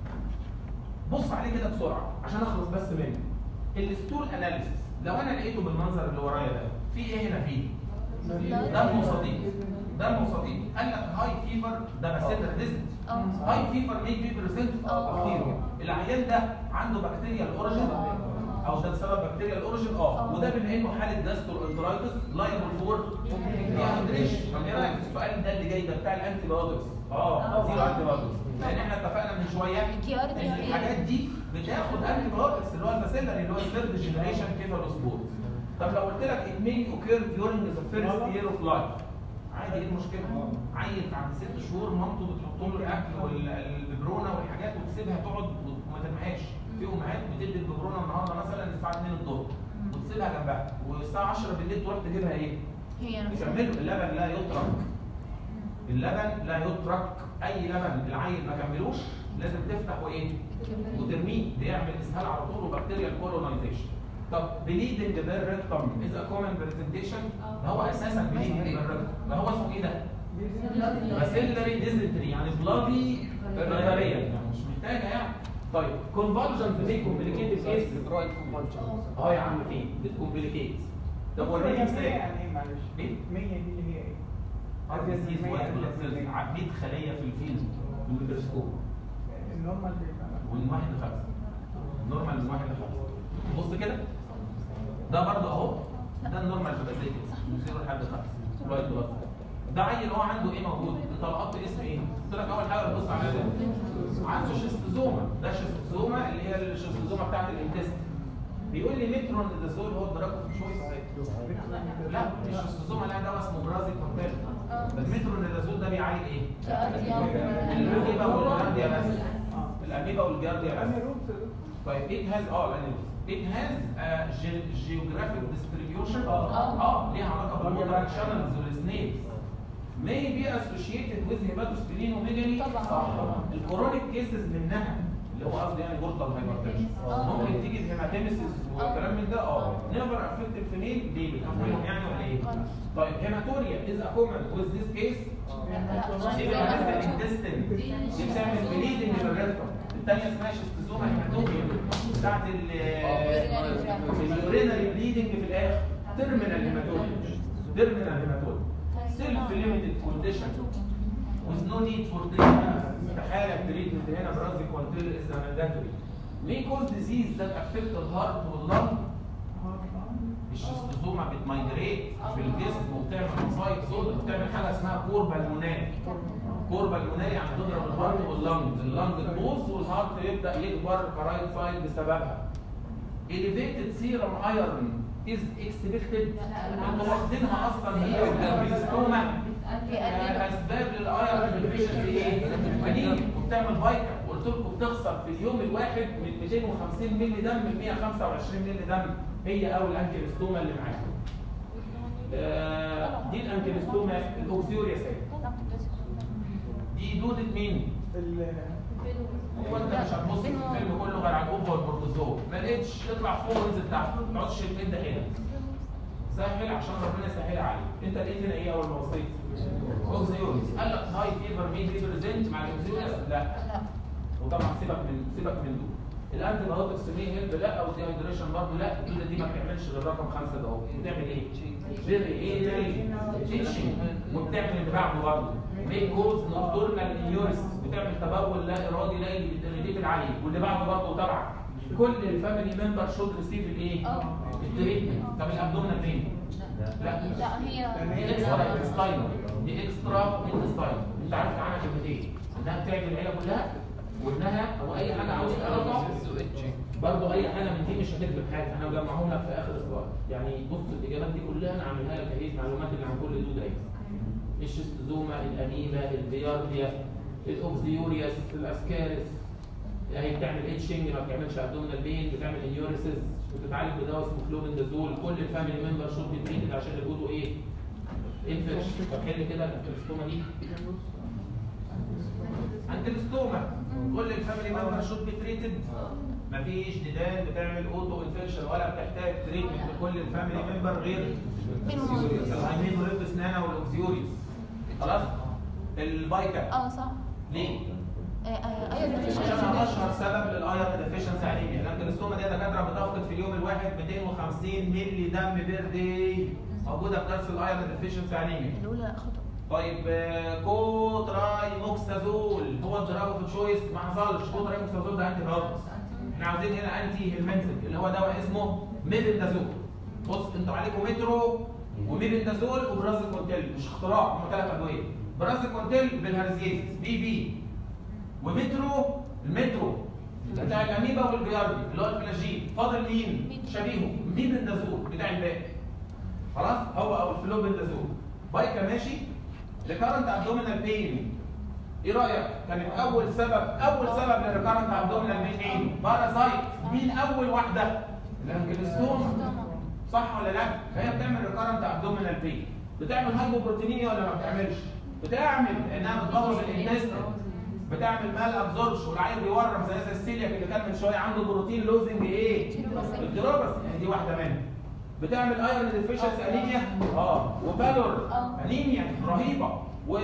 بص عليه كده بسرعه عشان اخلص بس منه الستول اناليسيس لو انا لقيته بالمنظر اللي ورايا ده في ايه هنا فيه دم وصديق دم وصديق قال لك هاي فيفر ده باسيلر ديزنت اه هاي فيفر ميك بي بريزنت آه. بكتيريا العيان ده عنده بكتيريا الاوريجن او ده بسبب بكتيريا الاوريجن اه آه. وده بما انه حاله جاسترو انترايتس لايبل فور ديهايدريشن طب ايه رايك في السؤال ده اللي جاي ده بتاع الانتي بايوتكس اه آه. زيرو انتي بايوتكس لان احنا اتفقنا من شويه الكيار دي ان هي- الحاجات دي بتاخد انتي بايوتكس اللي هو الباسيلر اللي هو الثيرد جنريشن كيفالوسبور طب لو قلت لك it may occur during the first year of life عادي ايه المشكله؟ عيل عند ست شهور مامته بتحط له الاكل والببرونه والحاجات وتسيبها تقعد وما ترميهاش في امهات بتدي الببرونه النهارده مثلا الساعه 2 الظهر وتسيبها جنبها والساعه 10 بالليل تروح تجيبها ايه؟ هي نفسها يكملوا اللبن لا يترك اللبن لا يترك اي لبن العيل ما كملوش لازم تفتح وايه؟ وترميه بيعمل اسهال على طول وبكتيريا كولونايزيشن طب بليدنج بالريكتم از ا كومن برزنتيشن ده هو اساسا بليدنج بالريكتم ده هو اسمه ايه ده؟ باسيلري ديزنتري يعني بلادي غيريه يعني مش محتاجه يعني طيب كونفالجن في دي كومبليكيتد كيس اه يا عم في بتكومبليكيت طب وريني مثال يعني ايه معلش؟ إيه؟ 100 دي اللي هي ايه؟ اربيسيس وايت بلاد سيلز عبيد خليه في الفيلد في الميكروسكوب النورمال بيبقى ومن واحد لخمسه نورمال من واحد لخمسه بص كده ده برضه اهو ده النورمال بيبقى زي كده من زيرو لحد خمسه وايت بلاد ده عيل هو عنده ايه موجود؟ انت لقطت اسم ايه؟ قلت لك اول حاجه تبص على ده عنده شيستوزوما ده شيستوزوما اللي هي الشيستوزوما بتاعت الانتست بيقول لي مترون دازول هو الدراج اوف شويس لا مش الشيستوزوما لا دواء اسمه برازي كونتيل المترون دازول ده بيعالج ايه؟ الاميبا والجارديا بس الاميبا والجارديا بس طيب it has اه الانيمالز it has a ge- geographic distribution آه. اه ليها علاقه بالمودرن شانلز والسنيلز may be associated with hepatosplenomegaly طبعا. صح الكورونيك كيسز منها اللي هو قصدي يعني بورتال هايبرتنشن آه. ممكن تيجي بهيماتيمسيس وكلام من ده اه نيفر افكت الفيميل ليه بتفهمهم يعني ولا ايه؟ طيب هيماتوريا از ا كومن with this case دي بتعمل الانتستين دي بتعمل بليدنج بالريكتوم الثانيه اسمها شيستوزوما هيماتوميا بتاعت اليورينري بليدنج في الاخر تيرمينال هيماتوميا تيرمينال هيماتوميا سيلف ليميتد كونديشن with no need for treatment استحاله التريتمنت هنا برازي كونتيل از mandatory may cause disease that affect the heart واللنج الشيستوزوما بتمايجريت في الجسم وبتعمل مصايب سودا وبتعمل حاجه اسمها كور بالموناري كور بالموناري يعني تضرب الهارت واللنج اللنج تبوظ والهارت يبدا يكبر كرايت سايد بسببها elevated serum iron is expected انتوا واخدينها اصلا هي والجلبيستوما اسباب للايرون ديفيشنسي ايه؟ انيميا وبتعمل فايتا وقلت لكم بتخسر في اليوم الواحد من 250 مللي دم ل 125 مللي دم هي او الانكيلستوما اللي معاكم. آه، دي الانكيلستوما الاوكسيوريا سايت دي دوده مين؟ هو انت مش هتبص في الفيلم كله غير على الاوفر والبروتوزوا ما لقيتش اطلع فوق وانزل تحت ما تقعدش تمد هنا سهل عشان ربنا يسهل عليك انت لقيت هنا ايه اول ما بصيت؟ اوكسيوريس قال لك هاي فيفر مين ريبريزنت مع الاوكسيوريس لا وطبعا سيبك من سيبك من دول الانتي بايوتكس مين هيلب لا او ديهايدريشن برضه لا الدوده دي ما بتعملش غير رقم خمسه ده اهو بتعمل ايه؟ فيري ايه تيتشنج وبتعمل اللي بعده برضه ميك كوز نوكتورنال انيوريس بتعمل تبول لا ارادي لا الليفل عليه واللي بعده برضه تبعك كل الفاميلي ممبر شود ريسيف الايه؟ اه. التريتمنت طب الابدومينال فين؟ لا لا هي دي اكسترا انتستاينال دي اكسترا انتستاينال انت عارف عنها كلمتين انها بتعمل العيله كلها وانها او اي حاجه عاوز تعرفها برضه اي حاجه من دي مش هتكتب حاجه انا مجمعهم لك في اخر السلايد يعني بص الاجابات دي كلها انا عاملها لك اهي المعلومات اللي عن كل دول اهي الشيستوزوما الاميبا البيارديا الاوكسيورياس الاسكارس هي بتعمل اتشنج ما بتعملش ابدومينال بين بتعمل انيوريسيس بتتعالج بدواء اسمه فلومندازول كل الفاميلي ممبر شوت بتريتد عشان يقولوا ايه انفكشن طب حل كده الكريستوما دي عند الستوما كل الفاميلي ممبر شوت بتريتد مفيش ديدان بتعمل اوتو انفكشن ولا بتحتاج تريتمنت لكل الفاميلي ممبر غير منهم. الهايمين وريب اسنانه والاوكسيوريس خلاص البايكا اه صح ليه؟ آه، آه، ايوه عشان deficiency. اشهر سبب للايرون ديفيشنسي انيميا لان الجلوستوما دي يا دكاتره بتفقد في اليوم الواحد 250 مللي دم بير داي موجوده في درس الايرون ديفيشنسي انيميا الاولى خطا طيب آه، كوترايموكسازول هو الدراج اوف تشويس ما حصلش كوترايموكسازول ده انتي بايوتكس احنا عاوزين هنا انتي هيلمنتك اللي هو دواء اسمه ميبندازول بص انتوا عليكم مترو وميبندازول وبرازيكونتيل مش اختراع هم ثلاث ادويه برازيكونتيل بالهرزيزيس بي بي ومترو المترو بتاع الاميبا والبياردي اللي هو الفلاجين فاضل مين؟ شبيهه ميبندازول بتاع الباقي خلاص هو او الفلوبندازول بايكا ماشي ريكارنت ابدومينال بين ايه رايك كانت اول سبب اول سبب للريكارنت ابدومينال بين مين بارازايت مين اول واحده الانجلستوما صح ولا لا فهي بتعمل ريكارنت ابدومينال بين بتعمل هايبوبروتينيميا ولا ما بتعملش بتعمل لانها بتبوظ الانتستين بتعمل مال ابزوربش والعيل بيورم زي زي السيلياك اللي كان من شويه عنده بروتين لوزنج ايه الدروبس يعني دي واحده منهم بتعمل ايرون ديفيشنسي انيميا اه وبالور آه. انيميا رهيبه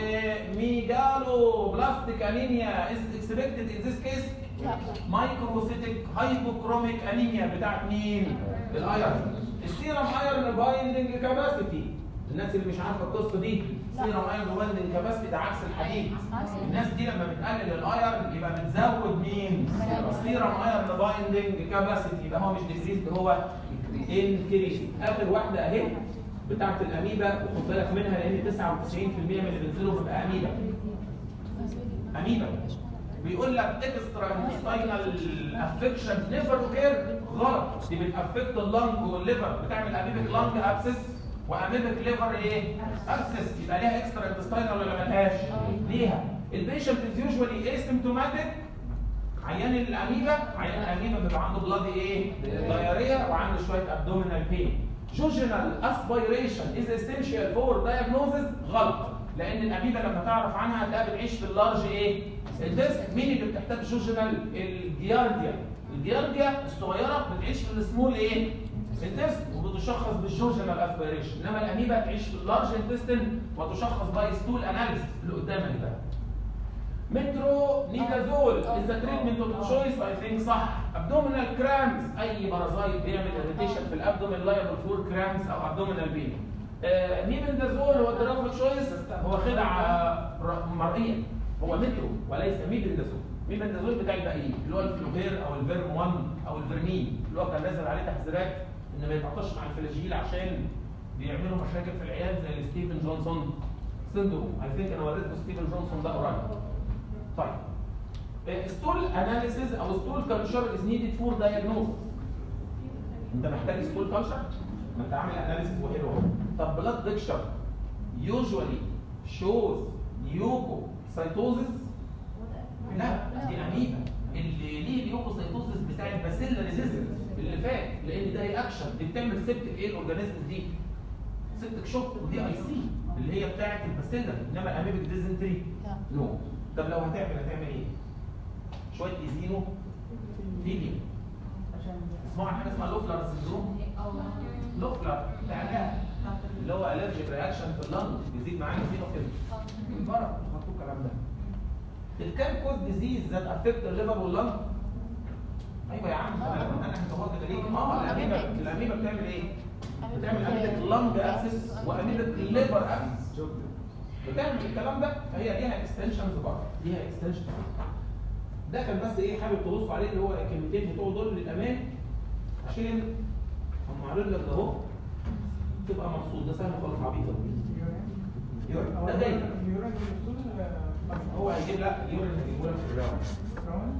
وميجالو بلاستيك انيميا از اكسبكتد ان ذيس كيس لا مايكروسيتيك هايبوكروميك انيميا بتاعت مين؟ الايرون السيرم ايرون بايندنج كاباسيتي الناس اللي مش عارفه القصه دي لا. سيرم ايرون بايندنج كاباسيتي ده عكس الحديد عكس. الناس دي لما بتقلل الايرون يبقى بتزود مين؟ السيرم ايرون بايندنج كاباسيتي يبقى هو مش ديكريز هو انكريز اخر واحده اهي بتاعت الاميبا وخد بالك منها لان 99% من اللي بينزلوا بيبقى اميبا اميبا بيقول لك اكسترا انتستينال افكشن نيفر اوكير غلط دي بتافكت اللنج والليفر بتعمل اميبك لنج ابسس واميبك ليفر ايه؟ ابسس يبقى ليها اكسترا انتستينال ولا ملهاش؟ ليها البيشنت از يوجوالي اسيمتوماتيك عيان الاميبا عيان الاميبا بيبقى عنده بلاد ايه؟ دايريا وعنده شويه ابدومينال بين جوجينال اسبيريشن از اسينشال فور دايجنوزز غلط لان الاميبا لما تعرف عنها هتلاقيها بتعيش في اللارج ايه؟ الديسك مين اللي بتحتاج جوجينال؟ الجيارديا الجيارديا الصغيره بتعيش في السمول ايه؟ الديسك وبتشخص بالجوجينال اسبيريشن انما الاميبا تعيش في اللارج انتستين وتشخص باي ستول اناليسيس اللي قدامك ده مترو نيدازول از ذا تريتمنت اوف تشويس اي ثينك صح ابدومينال كرامز اي بارازايت بيعمل اريتيشن في الابدومين لايبل فور كرامز او ابدومينال بين ميبندازول هو الدراج اوف تشويس هو خدعه ر- مرئيه هو مترو وليس ميبندازول ميبندازول بتاع الباقيين اللي هو الفلوفير او الفيرم 1 او الفيرمين اللي هو كان نازل عليه تحذيرات ان ما يتعاطاش مع الفلاجيل عشان بيعملوا مشاكل في العيال زي ستيفن جونسون سيندروم اي ثينك انا وريتكم ستيفن جونسون ده قريب طيب ستول اناليسيز او ستول كلتشر از نيدد فور دايجنوز انت محتاج ستول كلتشر ما انت عامل اناليسيز وحلو اهو طب بلاد بيكشر يوجوالي شوز نيوكو سايتوزيس لا دي اميبا اللي ليه ليوكوسايتوزيس بتاع الباسيلا ريزيستنس اللي فات لان ده رياكشن دي بتعمل سيبتك ايه الاورجانيزمز دي سيبتك شوك ودي اي سي اللي هي بتاعه الباسيلا انما الاميبك ديزنتري لا نو طب لو هتعمل هتعمل ايه؟ شويه ايزينو فيليا اسمعوا عن حاجه اسمها لوفلر سندروم لوفلر بتاع الرئه اللي هو الرجيك رياكشن في اللنج بيزيد معاه ايزينو كده من بره حطوا الكلام ده الكام كوز ديزيز ذات افكت الليفر واللنج ايوه يا عم انا انا هتوقع ليه اه الاميبا الاميبا بتعمل ايه؟ بتعمل اميبك لنج اكسس واميبك ليفر اكسس بتعمل الكلام ده فهي ليها اكستنشنز برضه ليها اكستنشن ده كان بس ايه حابب تبصوا عليه اللي هو الكلمتين بتوع دول للامان عشان هم عاملين لك ده اهو تبقى مبسوط ده سهل خالص عبيط يورين. ده دايما هو هيجيب لك اليورين هيجيبه لك في الراوند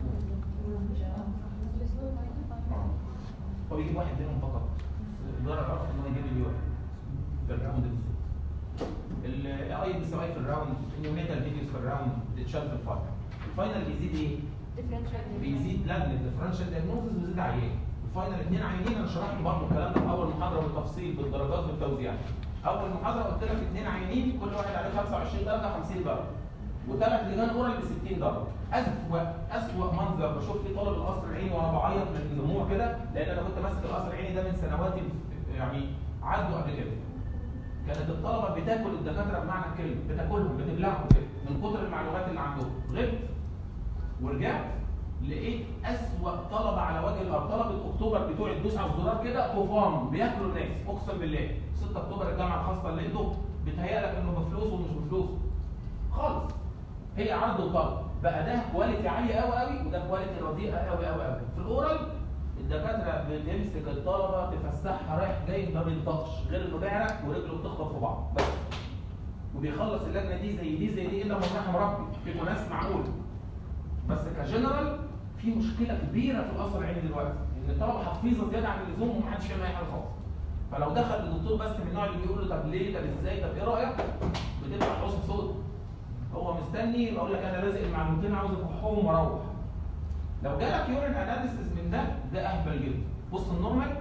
هو بيجيب واحد منهم فقط الاداره العرف ان هو يجيب اليورين في الراوند بالذات الاي بيساوي في الراوند النيوميتال فيديوز في الراوند بتتشال في الفاينل الفاينل بيزيد ايه؟ بيزيد لا من الديفرنشال دايجنوستس ويزيد عيان الفاينل اثنين عيانين انا شرحت برضه الكلام ده في اول محاضره بالتفصيل بالدرجات والتوزيع اول محاضره قلت لك اثنين عيانين كل واحد عليه 25 درجه 50 درجه وثلاث لجان اورال ب 60 درجه اسوء اسوء منظر بشوف فيه طالب القصر العيني وانا بعيط من الدموع كده لان انا كنت ماسك القصر العيني ده من سنوات يعني عدوا قبل كده كانت الطلبه بتاكل الدكاتره بمعنى الكلمه بتاكلهم بتبلعهم كده من كتر المعلومات اللي عندهم غبت ورجعت لقيت اسوأ طلبه على وجه الارض طلبه اكتوبر بتوع الدوس على الزرار كده طوفان بياكلوا الناس اقسم بالله 6 اكتوبر الجامعه الخاصه اللي انتوا بتهيألك انه بفلوس ومش بفلوس خالص هي عرض وطلب بقى ده كواليتي عاليه قوي قوي وده كواليتي رديئه قوي قوي قوي في الاورال الدكاتره بتمسك الطلبه تفسحها رايح جاي ما بينطقش غير انه بيعرق ورجله بتخبط في بعض بس وبيخلص اللجنه دي زي دي زي دي الا من رحم ربي في ناس معقول بس كجنرال في مشكله كبيره في القصر العيني دلوقتي ان الطلبه حفيظه زياده عن اللزوم ومحدش فاهم اي حاجه خالص فلو دخل لدكتور بس من النوع اللي بيقول له طب ليه طب ازاي طب ايه رايك بتبقى حسن صوت هو مستني يقول لك انا لازق المعلومتين عاوز اكحهم واروح لو جالك يورين اناليسيس من ده ده اهبل جدا بص النورمال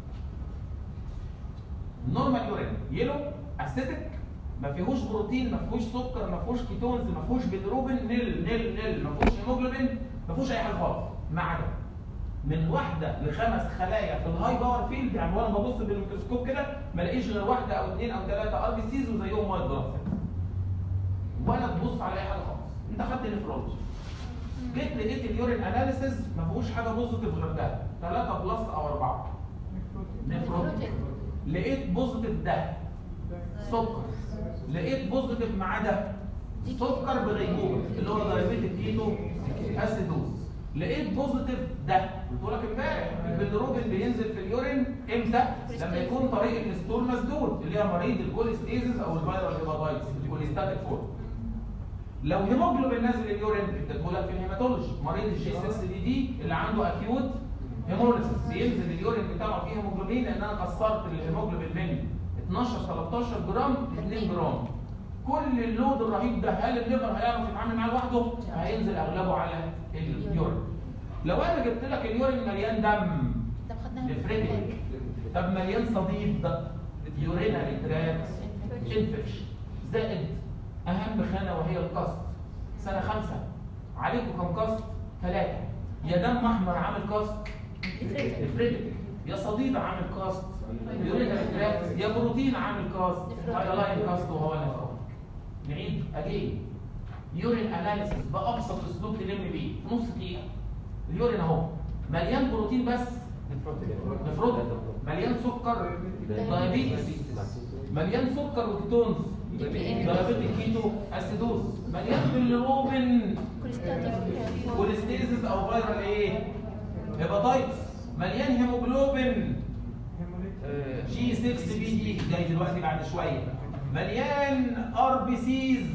النورمال يورين يلو اسيتك ما فيهوش بروتين ما فيهوش سكر ما فيهوش كيتونز ما فيهوش بيلروبين نل نل نل ما فيهوش هيموجلوبين ما فيهوش اي حاجه خالص ما عدا من واحده لخمس خلايا في الهاي باور فيلد يعني وانا ببص بالميكروسكوب كده ما الاقيش غير واحده او اثنين او ثلاثه ار بي سيز وزيهم وايت بلاد سيلز ولا تبص على اي حاجه خالص انت خدت نفرولوجي جيت لقيت اليورين اناليسيز ما فيهوش حاجه بوزيتيف غير ده 3 بلس او 4 نفروتيك لقيت بوزيتيف ده سكر لقيت بوزيتيف ما عدا سكر بغيبوبه اللي هو دايبيتيك كيتو اسيدوز لقيت بوزيتيف ده قلت لك امبارح البيلروبين بينزل في اليورين امتى؟ لما يكون طريق الستول مسدود اللي هي مريض الكوليستيزيس او الفيرال هيباتايتس الكوليستاتيك فورم لو هيموجلوبين نازل اليورين اديته لك في الهيماتولوجي مريض الجي 6 دي دي اللي عنده اكيوت هيموليسيس بينزل اليورين بتاعه فيه هيموجلوبين لان انا كسرت الهيموجلوبين من 12 13 جرام ل 2 جرام كل اللود الرهيب ده هل الليفر هيعرف يتعامل معاه لوحده؟ هينزل اغلبه على اليورين لو انا جبت لك اليورين مليان دم طب خدناها نفرتك طب مليان صديد يورينري تراكس انفكشن زائد اهم خانه وهي القصد سنه خمسه عليكم كم قصد؟ ثلاثه يا دم احمر عامل قصد نفرتك يا صديد عامل قصد يورينري تراكس يا بروتين عامل قصد هايلاين قصد وهو نفرتك نعيد اجين يورين اناليسيس بابسط اسلوب تلم بيه في نص دقيقه اليورين اهو مليان بروتين بس نفرض مليان سكر دايابيتس مليان سكر وكيتونز دايابيتيك كيتو اسيدوز مليان بالروبين كوليستيزيس او فيرال ايه هيباتايتس مليان هيموجلوبين آه، جي 6 بي دي جاي دلوقتي بعد شويه مليان ار بي سيز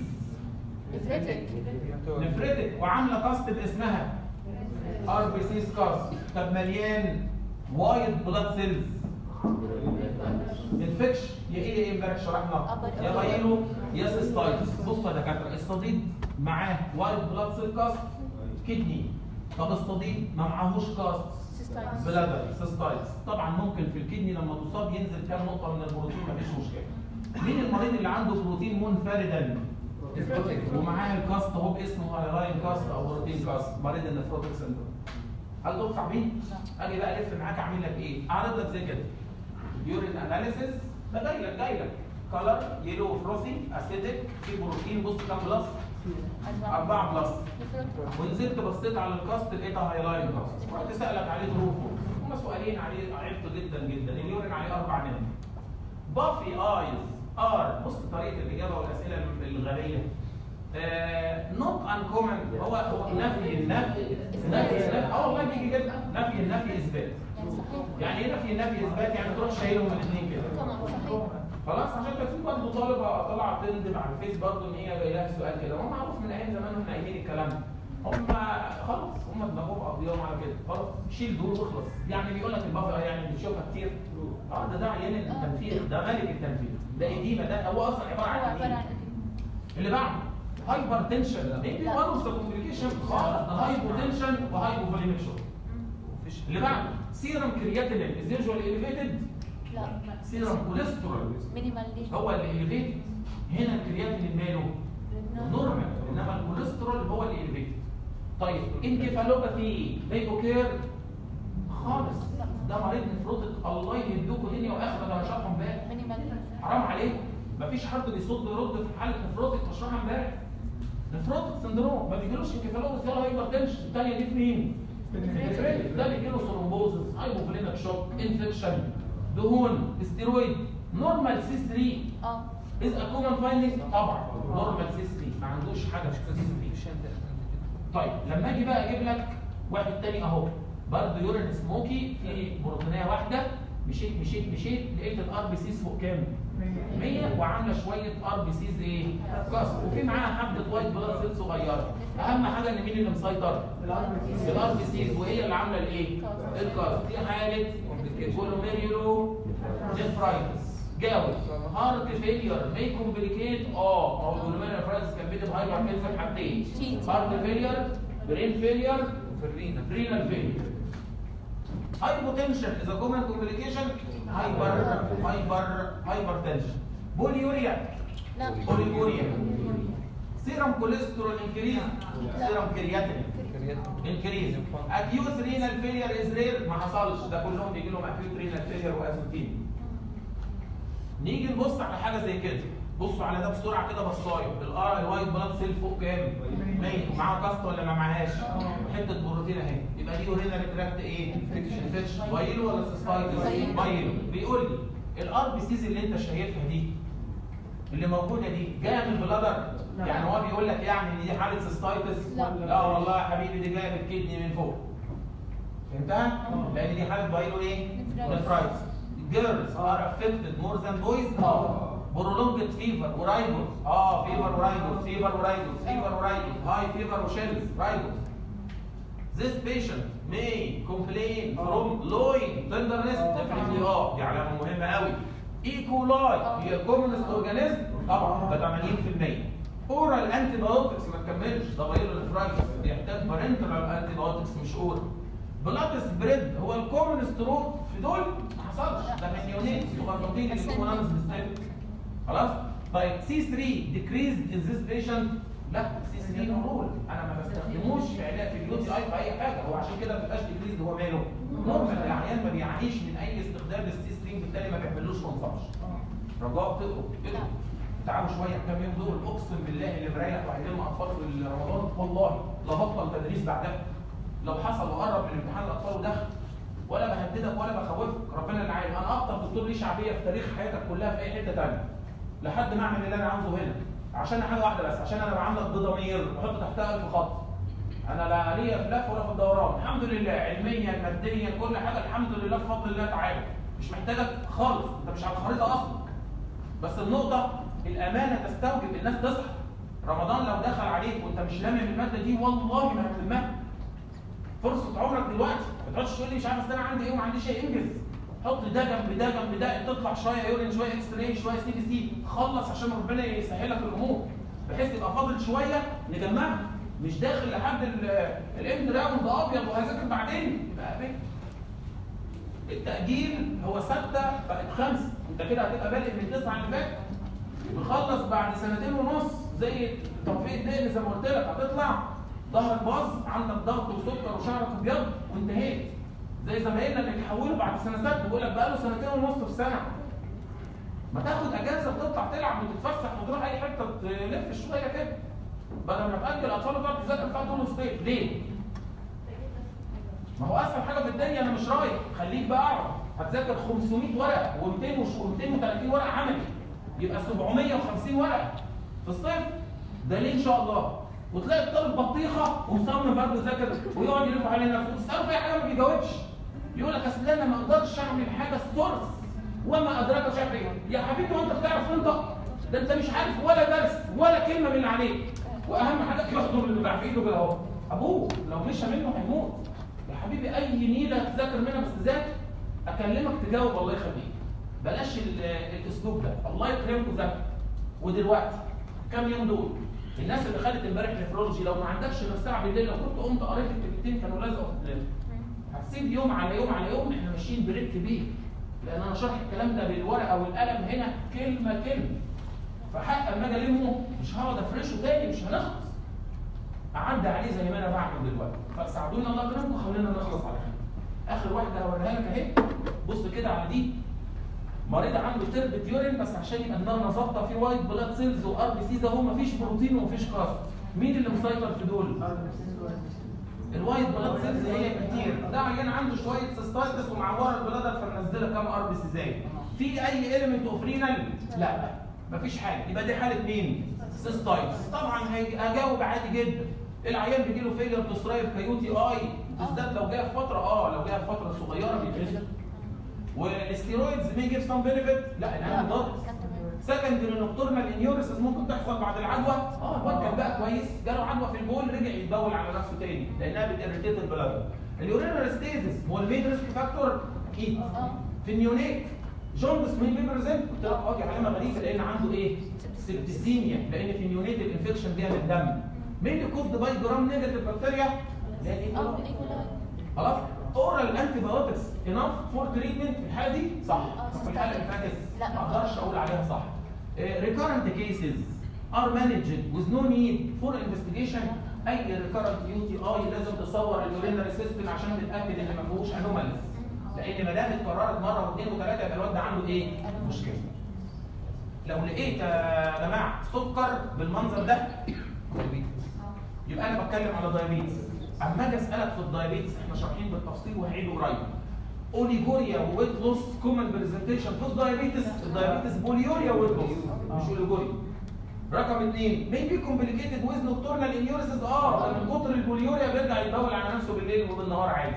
نفرتك وعامله كاست باسمها ار بي سيز كاست طب مليان وايت بلاد سيلز انفكشن يا ايه يا ايه امبارح شرحنا يا بايلو يا سيستايتس بصوا يا دكاتره الصديد معاه وايت بلاد سيل كاست كدني طب الصديد ما معاهوش كاست بلادر سيستايتس طبعا ممكن في الكدني لما تصاب ينزل كام نقطه من البروتين مفيش مشكله مين المريض اللي عنده بروتين منفردا ومعاه الكاست اهو باسمه هايلاين كاست او بروتين كاست مريض النفروتيك سندروم هل دول صعبين؟ اجي بقى الف معاك اعمل لك ايه؟ اعرض لك زي كده يورين اناليسيس ده جاي لك جاي لك كلر يلو فروسي اسيدك في بروتين بص كام بلس 4 بلس ونزلت بصيت على الكاست لقيتها هايلاين كاست رحت سالك عليه ظروفه هما سؤالين عليه عرفته جدا جدا اليورين عليه اربع نمر بافي ايز ار بص طريقه الاجابه والاسئله الغبيه نوت انكومن هو هو نفي النفي نفي النفي اه والله بيجي جدا نفي النفي اثبات يعني ايه نفي النفي اثبات يعني تروح شايلهم الاثنين كده طبعا صحيح خلاص عشان كان في برضه طالبه طلعت تندم على الفيس برضه ان هي جاي لها سؤال كده هو معروف من ايام زمان واحنا قايلين الكلام ده هم خلاص هم دماغهم قضيهم على كده خلاص شيل دول واخلص يعني بيقول لك البفر يعني بتشوفها كتير اه ده ده عيان التنفيذ ده ملك التنفيذ ده اديمه ده هو اصلا عباره هو عن عبارة إديمة. عن اللي بعده هايبر تنشن ميبي لا. وان اوف ذا كومبليكيشن خالص ده هايبو تنشن وهايبو فوليميك شوك اللي بعده سيرم كرياتينين از يوجوالي اليفيتد لا سيرم كوليسترول مينيمال ليه هو اللي اليفيتد هنا الكرياتينين ماله نورمال انما الكوليسترول هو اللي اليفيتد طيب انكفالوباثي ليبوكير خالص ده مريض نفروتك الله يهدوكوا دنيا واخره ده انا شرحه امبارح مينيمال حرام عليكم مفيش حد بيصد ويرد في حاله نفروتك بشرحها امبارح نفروتك سندروم ما بيجيلوش انكفالوباث ولا هايبرتنشن الثانيه دي في مين؟ الفريق ده بيجيله ثرومبوزس هايبوفلينك شوك انفكشن دهون ستيرويد نورمال سي 3 اه از ا كومن فايندنج طبعا نورمال سي 3 ما عندوش حاجه في سي 3 طيب لما اجي بقى اجيب لك واحد تاني اهو برضه يورين سموكي في بروتينيه واحده مشيت مشيت مشيت لقيت الار بي سيز فوق كام؟ 100 وعامله شويه ار بي سيز ايه؟ كسر وفي معاها حبه وايت بلاد سيل صغيره اهم حاجه ان مين اللي مسيطر؟ الار بي سيز وهي اللي عامله الايه؟ الكسر دي حاله كولوميريولو نفرايتس جاوب هارت فيلير مي كومبليكيت اه ما هو الكولوميريولو نفرايتس كان بيجي بهايبر كنسر حاجتين هارت فيلير برين فيلير رينال فيلير هايبوتنشن اذا كومن كومبليكيشن هايبر هايبر هايبر تنشن بوليوريا لا بوليوريا سيرم كوليسترول انكريز سيرم كرياتين انكريز اكيوت رينال فيلير از رير ما حصلش ده كلهم بيجي لهم اكيوت رينال فيلير وازوتين نيجي نبص على حاجه زي كده بصوا على ده بسرعه كده بصايه الار الوايت بلاد سيل فوق كام 100 معاه كاست ولا ما معاهاش حته بروتين اهي يبقى دي اورينال تراكت ايه انفكشن بايلو ولا سيستايتس بايلو بيقول لي الار بي سيز اللي انت شايفها دي اللي موجوده دي جايه من البلادر يعني هو بيقول لك يعني ان دي حاله سيستايتس لا. لا والله يا حبيبي دي جايه من الكدني من فوق فهمتها؟ لان دي حاله بايلو ايه؟ نفرايتس girls are affected more than boys اه prolonged fever ورايبوس اه فيفر ورايبوس فيفر ورايبوس فيفر ورايبوس هاي فيفر وشيلز رايبوس This patient may complain from loin tenderness definitely اه دي علامه مهمه قوي ايكولاي هي كومنست اورجانيزم طبعا ده 80% اورال انتي بايوتكس ما تكملش ده بايلو نفرايتس بيحتاج بارنترال انتي بايوتكس مش اورال بلاد سبريد هو الكومنست روت في دول ما حصلش ده مليونين صغنطين اللي بيكونوا نانس بيستيك خلاص طيب سي 3 decreased in this patient لا سي 3 نورمال انا ما بستخدموش في علاج في اليو تي اي في اي حاجه هو عشان كده ما بيبقاش decreased هو ماله نورمال العيان ما بيعانيش من اي استخدام للسي 3 بالتالي ما بيعملوش كونسبشن رجاء تقروا تقروا تعالوا شويه كام يوم دول اقسم بالله اللي مريح وهيجيلنا اطفال في رمضان والله لا هبطل تدريس بعدها لو حصل وقرب من امتحان الاطفال ودخل ولا بهددك ولا بخوفك ربنا اللي عالم انا اكتر دكتور ليه شعبيه في تاريخ حياتك كلها في اي حته ثانيه لحد ما اعمل اللي انا عاوزه هنا عشان حاجه واحده بس عشان انا بعاملك بضمير بحط تحتها الف خط انا لا ليا في لف ولا في الدوران الحمد لله علميا ماديا كل حاجه الحمد لله بفضل الله تعالى مش محتاجك خالص انت مش على الخريطه اصلا بس النقطه الامانه تستوجب الناس تصحى رمضان لو دخل عليك وانت مش لامم الماده دي والله ما هتلمها فرصه عمرك دلوقتي ما تقعدش تقول لي مش عارف أصل انا عندي ايه وما عنديش ايه انجز حط ده جنب ده جنب ده تطلع شويه يورين شويه اكس راي شويه سي بي سي خلص عشان ربنا يسهلك الامور بحيث يبقى فاضل شويه نجمعها مش داخل لحد الاند راوند ابيض وهذاكر بعدين يبقى بيه. التأجيل هو ستة بقت خمسة انت كده هتبقى بادئ من تسعة اللي فات بخلص بعد سنتين ونص زي توفيق الدقن زي ما قلت لك هتطلع ظهرك باظ عندك ضغط وسكر وشعرك ابيض وانتهيت زي زمايلنا اللي بيحولوا بعد سنه سته بيقول لك بقاله سنتين ونص في سنه ما تاخد اجازه وتطلع تلعب وتتفسح وتروح اي حته تلف شويه كده بدل ما تاجل اطفال وتقعد تذاكر فيها طول الصيف ليه؟ ما هو اسهل حاجه في الدنيا انا مش رايح خليك بقى اقعد هتذاكر 500 ورقه و200 و230 ورقه عملي يبقى 750 ورقه في الصيف ده ليه ان شاء الله وتلاقي الطالب بطيخه ومصمم برضه يذاكر ويقعد يلف علينا وتساله في اي حاجه ما بيجاوبش يقول لك اصل انا ما اقدرش اعمل حاجه ستورس وما ادراك مش عارف ايه يا حبيبي وانت بتعرف تنطق ده انت مش عارف ولا درس ولا كلمه من اللي عليك واهم حاجه يحضر اللي بتاع في ايده كده اهو ابوه لو مشى منه هيموت يا حبيبي اي نيله تذاكر منها بس ذاكر اكلمك تجاوب الله يخليك بلاش ال- الاسلوب ده الله يكرمكم ذاكر ودلوقتي كام يوم دول الناس اللي خدت امبارح نفرولوجي لو ما عندكش غير ساعه بالليل لو كنت قمت قريت الكلمتين كانوا لازقوا في الدماغ هتسيب يوم على يوم على يوم احنا ماشيين بريت كبير لان انا شرح الكلام ده بالورقه والقلم هنا كلمه كلمه فحق اما اجي المه مش هقعد افرشه تاني مش هنخلص اعدي عليه زي ما انا بعمل دلوقتي فساعدونا الله يكرمكم خلينا نخلص على خير اخر واحده هوريها لك اهي بص كده على دي مريض عنده تربة يورين بس عشان يبقى دماغنا ظابطه في وايت بلاد سيلز وار بي سيز اهو مفيش بروتين ومفيش كاست مين اللي مسيطر في دول؟ الوايت بلاد سيلز هي كتير ده عيان عنده شويه سيستايتس ومعوره البلادر فمنزله كام ار بي سيزاي في اي اليمنت اوف رينال لا مفيش حاجه يبقى دي حاله مين سيستايتس طبعا هي- هجاوب عادي جدا العيان بيجي له فيلير تو سترايف كيوتي اي بالذات لو جايه في فتره اه لو جايه في فتره صغيره بيترسم والاستيرويدز may give some benefit لا العيان ضار سكندري نوكتورنال انيوريسيس ممكن تحصل بعد العدوى اه الواد كان بقى كويس جاله عدوى في البول رجع يتبول على نفسه تاني لانها بتريتيت البلاد اليورينال ستيزس هو المين ريسك فاكتور اكيد في النيونيت جوندس مين بيبريزنت قلت لك اه دي علامه غريبه لان عنده ايه؟ سبتسيميا لان في النيونيت الانفكشن جايه من الدم مين اللي كوزد باي جرام نيجاتيف بكتيريا؟ لا اه ايه ايكولاي خلاص اورال انتي بايوتكس انف فور تريتمنت في الحاله دي صح آه، طب في الحاله اللي فاتت لا. ما اقدرش اقول عليها صح ريكارنت كيسز ار مانجد وذ نو نيد فور انفستيجيشن اي ريكارنت يو تي اي لازم تصور اليورينري سيستم عشان نتاكد ان ما فيهوش انوماليز لان ما دام اتكررت مره واثنين وثلاثه يبقى الواد ده عنده ايه؟ مشكله لو لقيت يا جماعه سكر بالمنظر ده يبقى انا بتكلم على دايابيتس اما اجي اسالك في الدايابيتس احنا شارحين بالتفصيل وهعيده قريب اوليجوريا وويت لوس كومن برزنتيشن في الدايابيتس الدايابيتس بوليوريا وويت لوس مش اوليجوريا رقم اثنين مين بي كومبليكيتد ويز نوكتورنال انيوريسيس اه من كتر البوليوريا بيرجع يدور على نفسه بالليل وبالنهار عادي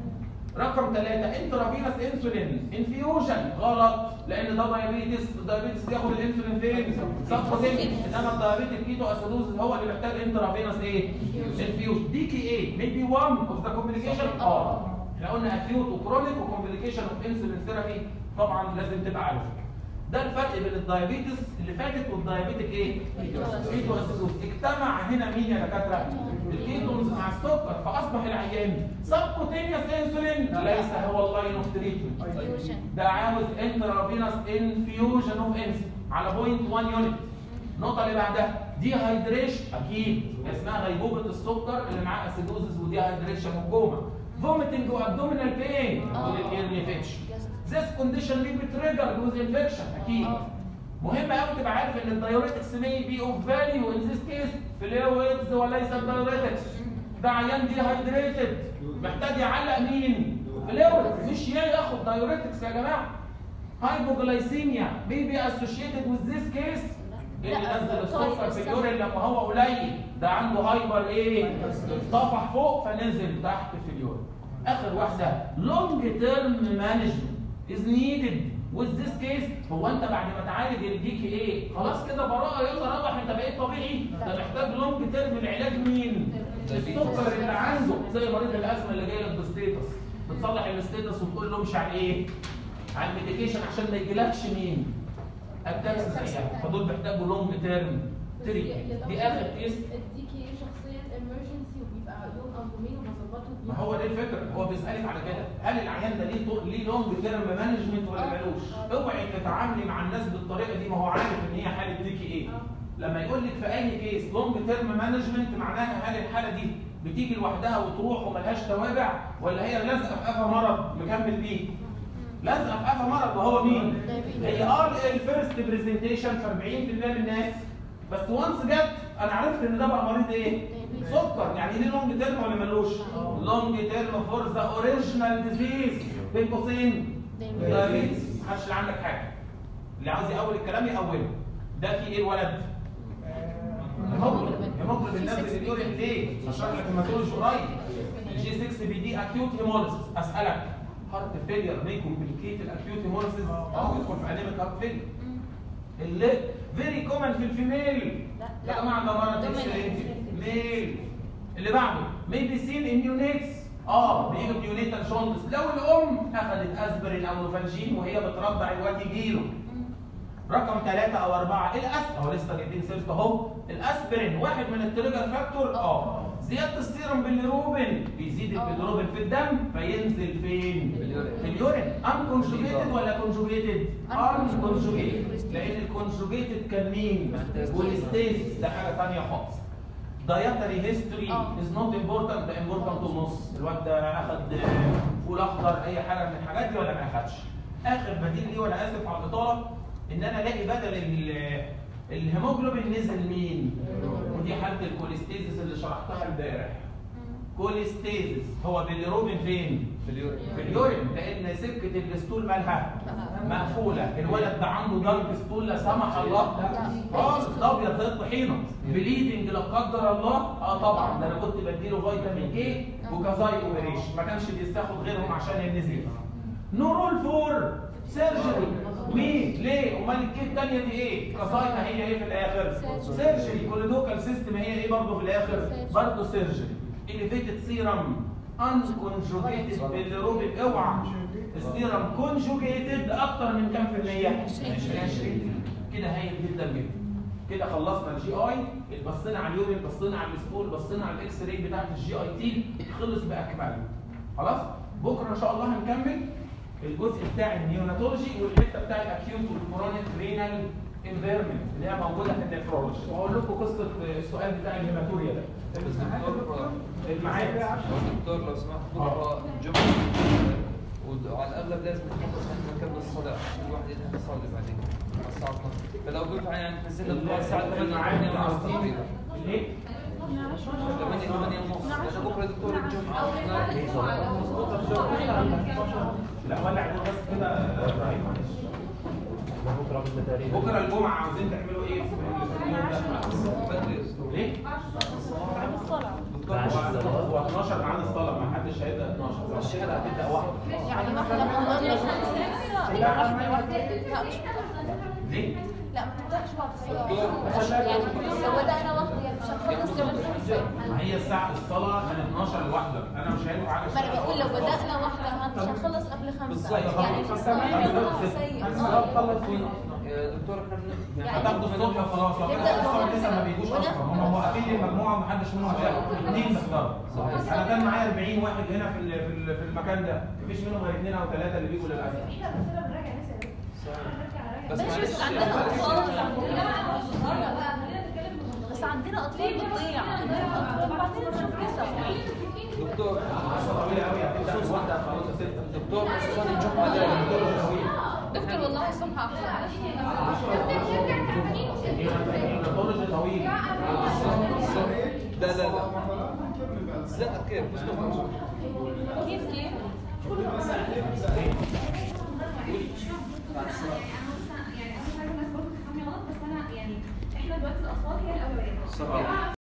رقم ثلاثة انترافينوس انسولين انفيوجن غلط لان ده دايابيتس الدايابيتس بياخد الانسولين فين؟ سبكوتين انما الدايابيتك كيتو اسيدوز هو اللي محتاج انترافينوس ايه؟ انفيوجن دي كي ايه ميبي 1 اوف ذا كومبليكيشن اه احنا قلنا اكيوت وكرونيك وكومبليكيشن اوف انسولين ثيرابي طبعا لازم تبقى عارف ده الفرق بين الدايابيتس اللي فاتت والدايابيتك ايه؟ كيتو اسيدوز اجتمع هنا مين يا دكاتره؟ الكيتونز مع السكر فاصبح العيان سبكوتينيوس انسولين ليس هو اللاين اوف تريتمنت فيوجن ده عاوز انترافينوس انفيوجن اوف انسولين على بوينت 1 يونت النقطة اللي بعدها دي هايدريشن اكيد اسمها غيبوبة السكر اللي معاه اسيدوزز ودي هايدريشن وكوما فوميتنج وابدومينال بين آه. والايرنيفيكشن Just- This condition may be triggered with infection اكيد آه. مهم قوي تبقى عارف ان الدايوريتكس may be of value in this case فلويدز وليس الدايوريتكس ده عيان دي هايدريتد محتاج يعلق مين؟ فلويد مش ياخد دايوريتكس يا جماعه هايبوجلايسيميا may be associated with this case اللي لا، نزل طيب، السكر في بس- اليورين لما هو قليل ده عنده هايبر ايه؟ طفح فوق فنزل تحت في اليورين اخر واحده لونج تيرم مانجمنت از نيدد with this case هو انت بعد ما تعالج الدي كي ايه خلاص كده براءه يلا روح انت بقيت طبيعي ده محتاج لونج تيرم العلاج مين؟ السكر اللي عنده زي مريض الازمه اللي جاي لك بستيتس بتصلح الستيتس وتقول له امشي على ايه؟ على الميديكيشن عشان ما يجيلكش مين؟ اتاكس زيها فدول بيحتاجوا لونج تيرم تريتمنت دي اخر كيس الديكي شخصيا emergency وبيبقى يوم او يومين وبظبطه ما هو دي الفكره هو بيسالك على كده هل العيان ده ليه طو- ليه لونج تيرم مانجمنت ولا آه. مالوش؟ آه. اوعي تتعاملي مع الناس بالطريقه دي ما هو عارف ان هي حاله ديكي ايه آه. لما يقول لك في اي كيس لونج تيرم مانجمنت معناها هل الحاله دي بتيجي لوحدها وتروح وملهاش توابع ولا هي لازقه في قفا مرض مكمل بيه؟ لازقه في قفا مرض وهو مين؟ هي اه الفيرست برزنتيشن في 40% من الناس بس وانس جت انا عرفت ان ده بقى مريض ايه؟ سكر يعني ليه لونج تيرم ولا ملوش؟ لونج تيرم فور ذا اوريجينال ديزيز بين قوسين دايابيتس محدش اللي عندك حاجه اللي عاوز يقول الكلام يقوله ده في ايه الولد؟ هيموجلوبين هيموجلوبين نازل اليورين ليه؟ هشرح لك الماتولوجي قريب الجي 6 بي دي اكيوت هيموليسيس اسالك هارت فيلير مي كومبليكيت الاكيوت هيموليسيس اه يدخل في انيميك هارت فيلير اللي فيري كومن في الفيميل لا، يا جماعه ده مرض ده اكس ميل. ميل اللي بعده ميبي سين ان نيونيتس اه بيجي نيونيتال جوندس لو الام اخذت اسبرين او نوفالجين وهي بترضع الواد يجيله رقم ثلاثة أو أربعة الأسبرين أهو لسه جايبين سيرته أهو الأسبرين واحد من التريجر فاكتور أه زيادة السيروم بالروبين بيزيد آه. البيلروبين في الدم فينزل فين؟ في اليورين انكونجوجيتد ولا كونجوجيتد؟ انكونجوجيتد لأن الكونجوجيتد كان مين؟ والستيز ده حاجة ثانية خالص dietary history آه. is not important ده important ونص الواد ده اخد فول اخضر اي حاجه من الحاجات دي ولا ما اخدش اخر بديل ليه وانا اسف على الاطاله ان انا الاقي بدل ال- الهيموجلوبين نزل مين؟ ودي حاله الكوليستيزيس اللي شرحتها امبارح كوليستيزيس هو بالروبين فين؟ في اليورين في اليورين لان سكه الستول مالها مقفوله الولد ده عنده ضرب ستول لا سمح الله خالص ده ابيض زي الطحينه بليدنج لا قدر الله اه طبعا ده انا كنت بديله فيتامين اي وكازاي اوبريشن ما كانش بيستاخد غيرهم عشان النزيف نورول فور سيرجري مين ليه امال الكيت الثانيه دي ايه كازاي ما هي ايه في الاخر سيرجري كوليدوكال سيستم هي ايه برضه في الاخر برضه سيرجري elevated سيرم unconjugated بالروبين اوعى السيرم كونجوجيتد اكتر من كام في المية؟ 20 كده هايل جدا جدا كده خلصنا الجي اي بصينا على اليورين بصينا على السبول بصينا على الاكس راي بتاعت الجي اي تي خلص باكمله خلاص بكره ان شاء الله هنكمل الجزء بتاع النيوناتولوجي والحته بتاع الاكيوت والكرونيك رينال انفيرمنت اللي هي موجوده في النفرولوجي وهقول لكم قصه السؤال بتاع الهيماتوريا ده بس دكتور الميعاد دكتور لو سمحت بكره جمعة وعلى الاغلب لازم نخلص احنا نكمل الصلاة عشان الواحد يلحق يصلي بعدين على الساعة 12 فلو بينفع يعني نزلنا بكره الساعة 8 8 ونص تقريبا ليه؟ 8 8 ونص لأن بكره دكتور الجمعة لا ولع دول بس كده آه، ابراهيم معلش بكره الجمعه عاوزين تعملوا ايه في اليوم ده؟ بدري ليه؟ دكتور هو هو 12 ميعاد الصلاه ما حدش هيبدا 12 الشهاده هتبدا واحده يعني واحدة ليه؟ لا ما نبدأش بعد الصلاة يعني لو بدأنا واحدة يعني مش هنخلص كمان ازاي ما هي الساعه الصلاه من 12 لواحده انا مش هينفع على ما انا بقول لو بدأنا واحدة مش هنخلص قبل خمسة بالظبط. يعني في الصلاة سيء يا دكتور احنا بن- هتاخدوا الصبح خلاص نبدأ الصبح لسه ما بيجوش وناخد- اصلا هم موقفين المجموعه ومحدش منهم جاي اثنين بيحضروا انا كان معايا 40 واحد هنا في ال- في ال- في المكان ده مفيش منهم غير اثنين او ثلاثه اللي بيجوا للاسف احنا بنسيبها بنراجع ناس يا بنت. بس ماشي بس معلش عندنا أطفال لا انا مش بره بقى خلينا نتكلم بمنطق. بس عندنا أطفال بتضيع عندنا أطفال بعدين نشوف كده دكتور قصه طويله قوي هتبدا من واحده خلاص يا ست دكتور خصوصا الجمعة ده دكتور والله الصبح أحسن النيوناتولوجي طويل لا لا لا لا كيف بس دكتور كيف كيف؟ يعني اهم حاجه الناس برضه تفهمني غلط بس انا يعني احنا دلوقتي الاطفال هي الاولويه صح.